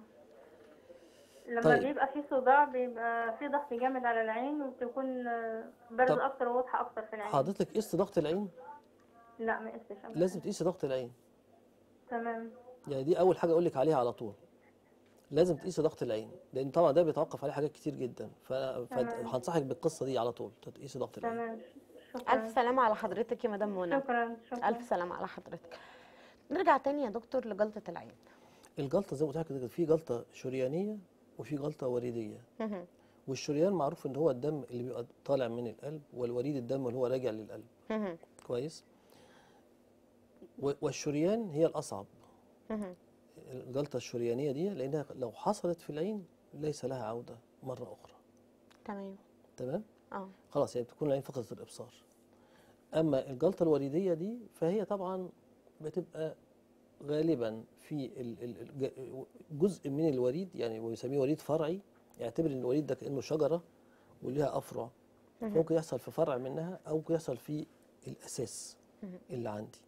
لما طيب. بيبقى في صداع بيبقى في ضغط جامد على العين وبتكون آه، طب. بارزة اكتر وواضحة اكتر في العين حضرتك قست ضغط العين لا ما قستش أنا. لازم تقيسي ضغط العين تمام يعني دي اول حاجه اقول لك عليها على طول لازم تقيسي ضغط العين لان طبعا ده بيتوقف عليه حاجات كتير جدا ف- تمام. فهنصحك بالقصه دي على طول تقيسي ضغط العين تمام شكرا الف سلامه على حضرتك يا مدام منى شكرا شكرا الف سلامه على حضرتك نرجع تاني يا دكتور لجلطه العين الجلطه زي ما قلت لك كده، في جلطه شريانيه وفي جلطه وريديه مهم. والشريان معروف ان هو الدم اللي بيبقى طالع من القلب والوريد الدم اللي هو راجع للقلب مهم. كويس و- والشريان هي الاصعب مهم. الجلطه الشريانيه دي لانها لو حصلت في العين ليس لها عوده مره اخرى تمام تمام اه خلاص يعني بتكون العين فقدت الابصار اما الجلطه الوريديه دي فهي طبعا بتبقى غالبا في ال- ال- الج- جزء من الوريد يعني ويسميه وريد فرعي يعتبر ان الوريد ده كانه شجره وليها افرع ممكن يحصل في فرع منها او ممكن يحصل في الاساس اللي عندي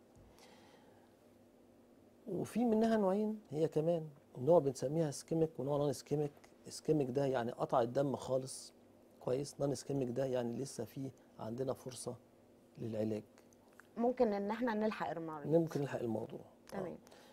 وفي منها نوعين هي كمان نوع بنسميها اسكيميك ونوع نون اسكيميك اسكيميك ده يعني قطع الدم خالص كويس نون اسكيميك ده يعني لسه في عندنا فرصه للعلاج ممكن ان احنا نلحق المريض ممكن نلحق الموضوع تمام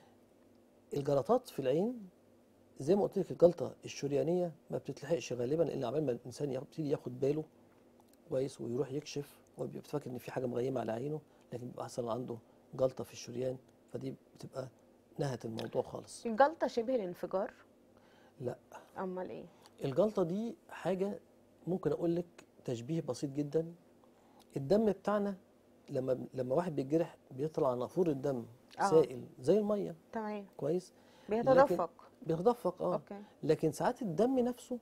الجلطات في العين زي ما قلت لك الجلطه الشريانيه ما بتتلحقش غالبا الا عبال ما الانسان يبتدي ياخد باله كويس ويروح يكشف وبيبقى فاكر ان في حاجه مغيمه على عينه لكن بيبقى حصل عنده جلطه في الشريان فدي بتبقى نهت الموضوع خالص الجلطه شبه الانفجار لا امال ايه الجلطه دي حاجه ممكن اقول لك تشبيه بسيط جدا الدم بتاعنا لما لما واحد بيتجرح بيطلع نافور الدم آه. سائل زي الميه تمام كويس بيتدفق بيتدفق اه اوكي لكن ساعات الدم نفسه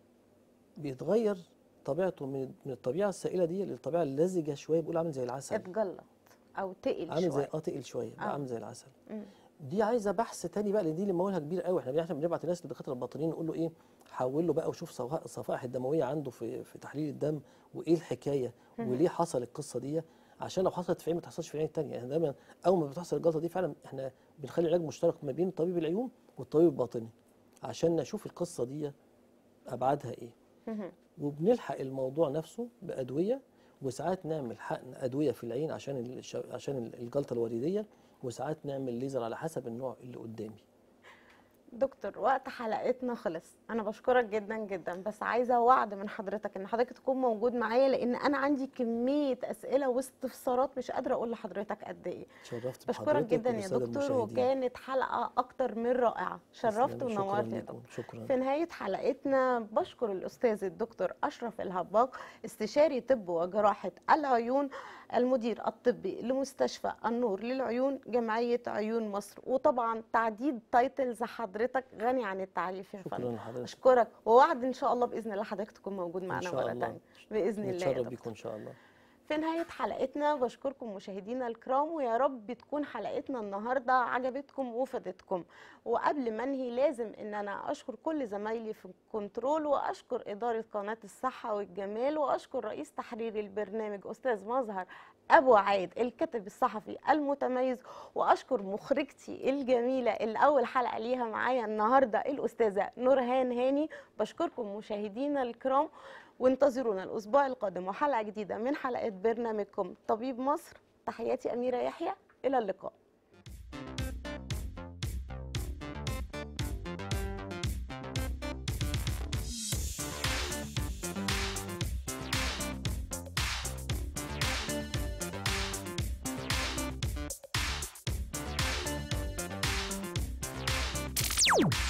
بيتغير طبيعته من من الطبيعه السائله دي للطبيعه اللزجه شويه بيقول عامل زي العسل اتجلط او تقل عامل زي شويه اه تقل شويه بقى آه. عامل زي العسل مم. دي عايزه بحث تاني بقى لان دي اللي موالها كبير قوي احنا احنا بنبعت الناس للدكاتره الباطنيين نقول له ايه حول له بقى وشوف صفا- الصفائح الدمويه عنده في في تحليل الدم وايه الحكايه وليه حصل القصه دي عشان لو حصلت في عين ما تحصلش في العين الثانيه يعني دايما اول ما بتحصل الجلطه دي فعلا احنا بنخلي علاج مشترك ما بين طبيب العيون والطبيب الباطني عشان نشوف القصه دي ابعادها ايه مهم. وبنلحق الموضوع نفسه بادويه وساعات نعمل حقن ادويه في العين عشان الش... عشان الجلطه الوريديه وساعات نعمل ليزر على حسب النوع اللي قدامي دكتور وقت حلقتنا خلص انا بشكرك جدا جدا بس عايزه وعد من حضرتك ان حضرتك تكون موجود معايا لان انا عندي كميه اسئله واستفسارات مش قادره اقول لحضرتك قد ايه اتشرفت بشكرك بحضرتك جدا يا وبالسادة دكتور المشاهدين. وكانت حلقه اكتر من رائعه شرفت تسلمي. شكراً ونورت يا لكم. دكتور شكرا في نهاية حلقتنا بشكر الأستاذ الدكتور أشرف الهباق استشاري طب وجراحة العيون المدير الطبي لمستشفى النور للعيون جمعية عيون مصر وطبعا تعديد تايتلز حضرتك غني عن التعريف يا شكرا فندم لحضرتك أشكرك ووعد إن شاء الله بإذن الله حضرتك تكون موجود ان معنا شاء مرة الله تانية بإذن الله يا نتشرف دكتور بيكم ان شاء الله في نهاية حلقتنا بشكركم مشاهدينا الكرام ويا رب تكون حلقتنا النهاردة عجبتكم وفادتكم وقبل ما انهي لازم ان انا اشكر كل زمايلي في الكنترول واشكر ادارة قناة الصحة والجمال واشكر رئيس تحرير البرنامج استاذ مظهر ابو عايد الكاتب الصحفي المتميز واشكر مخرجتي الجميلة اللي اول حلقة ليها معايا النهاردة الاستاذة نورهان هاني بشكركم مشاهدينا الكرام وانتظرونا الأسبوع القادم وحلقة جديدة من حلقات برنامجكم طبيب مصر تحياتي أميرة يحيى إلى اللقاء اليوم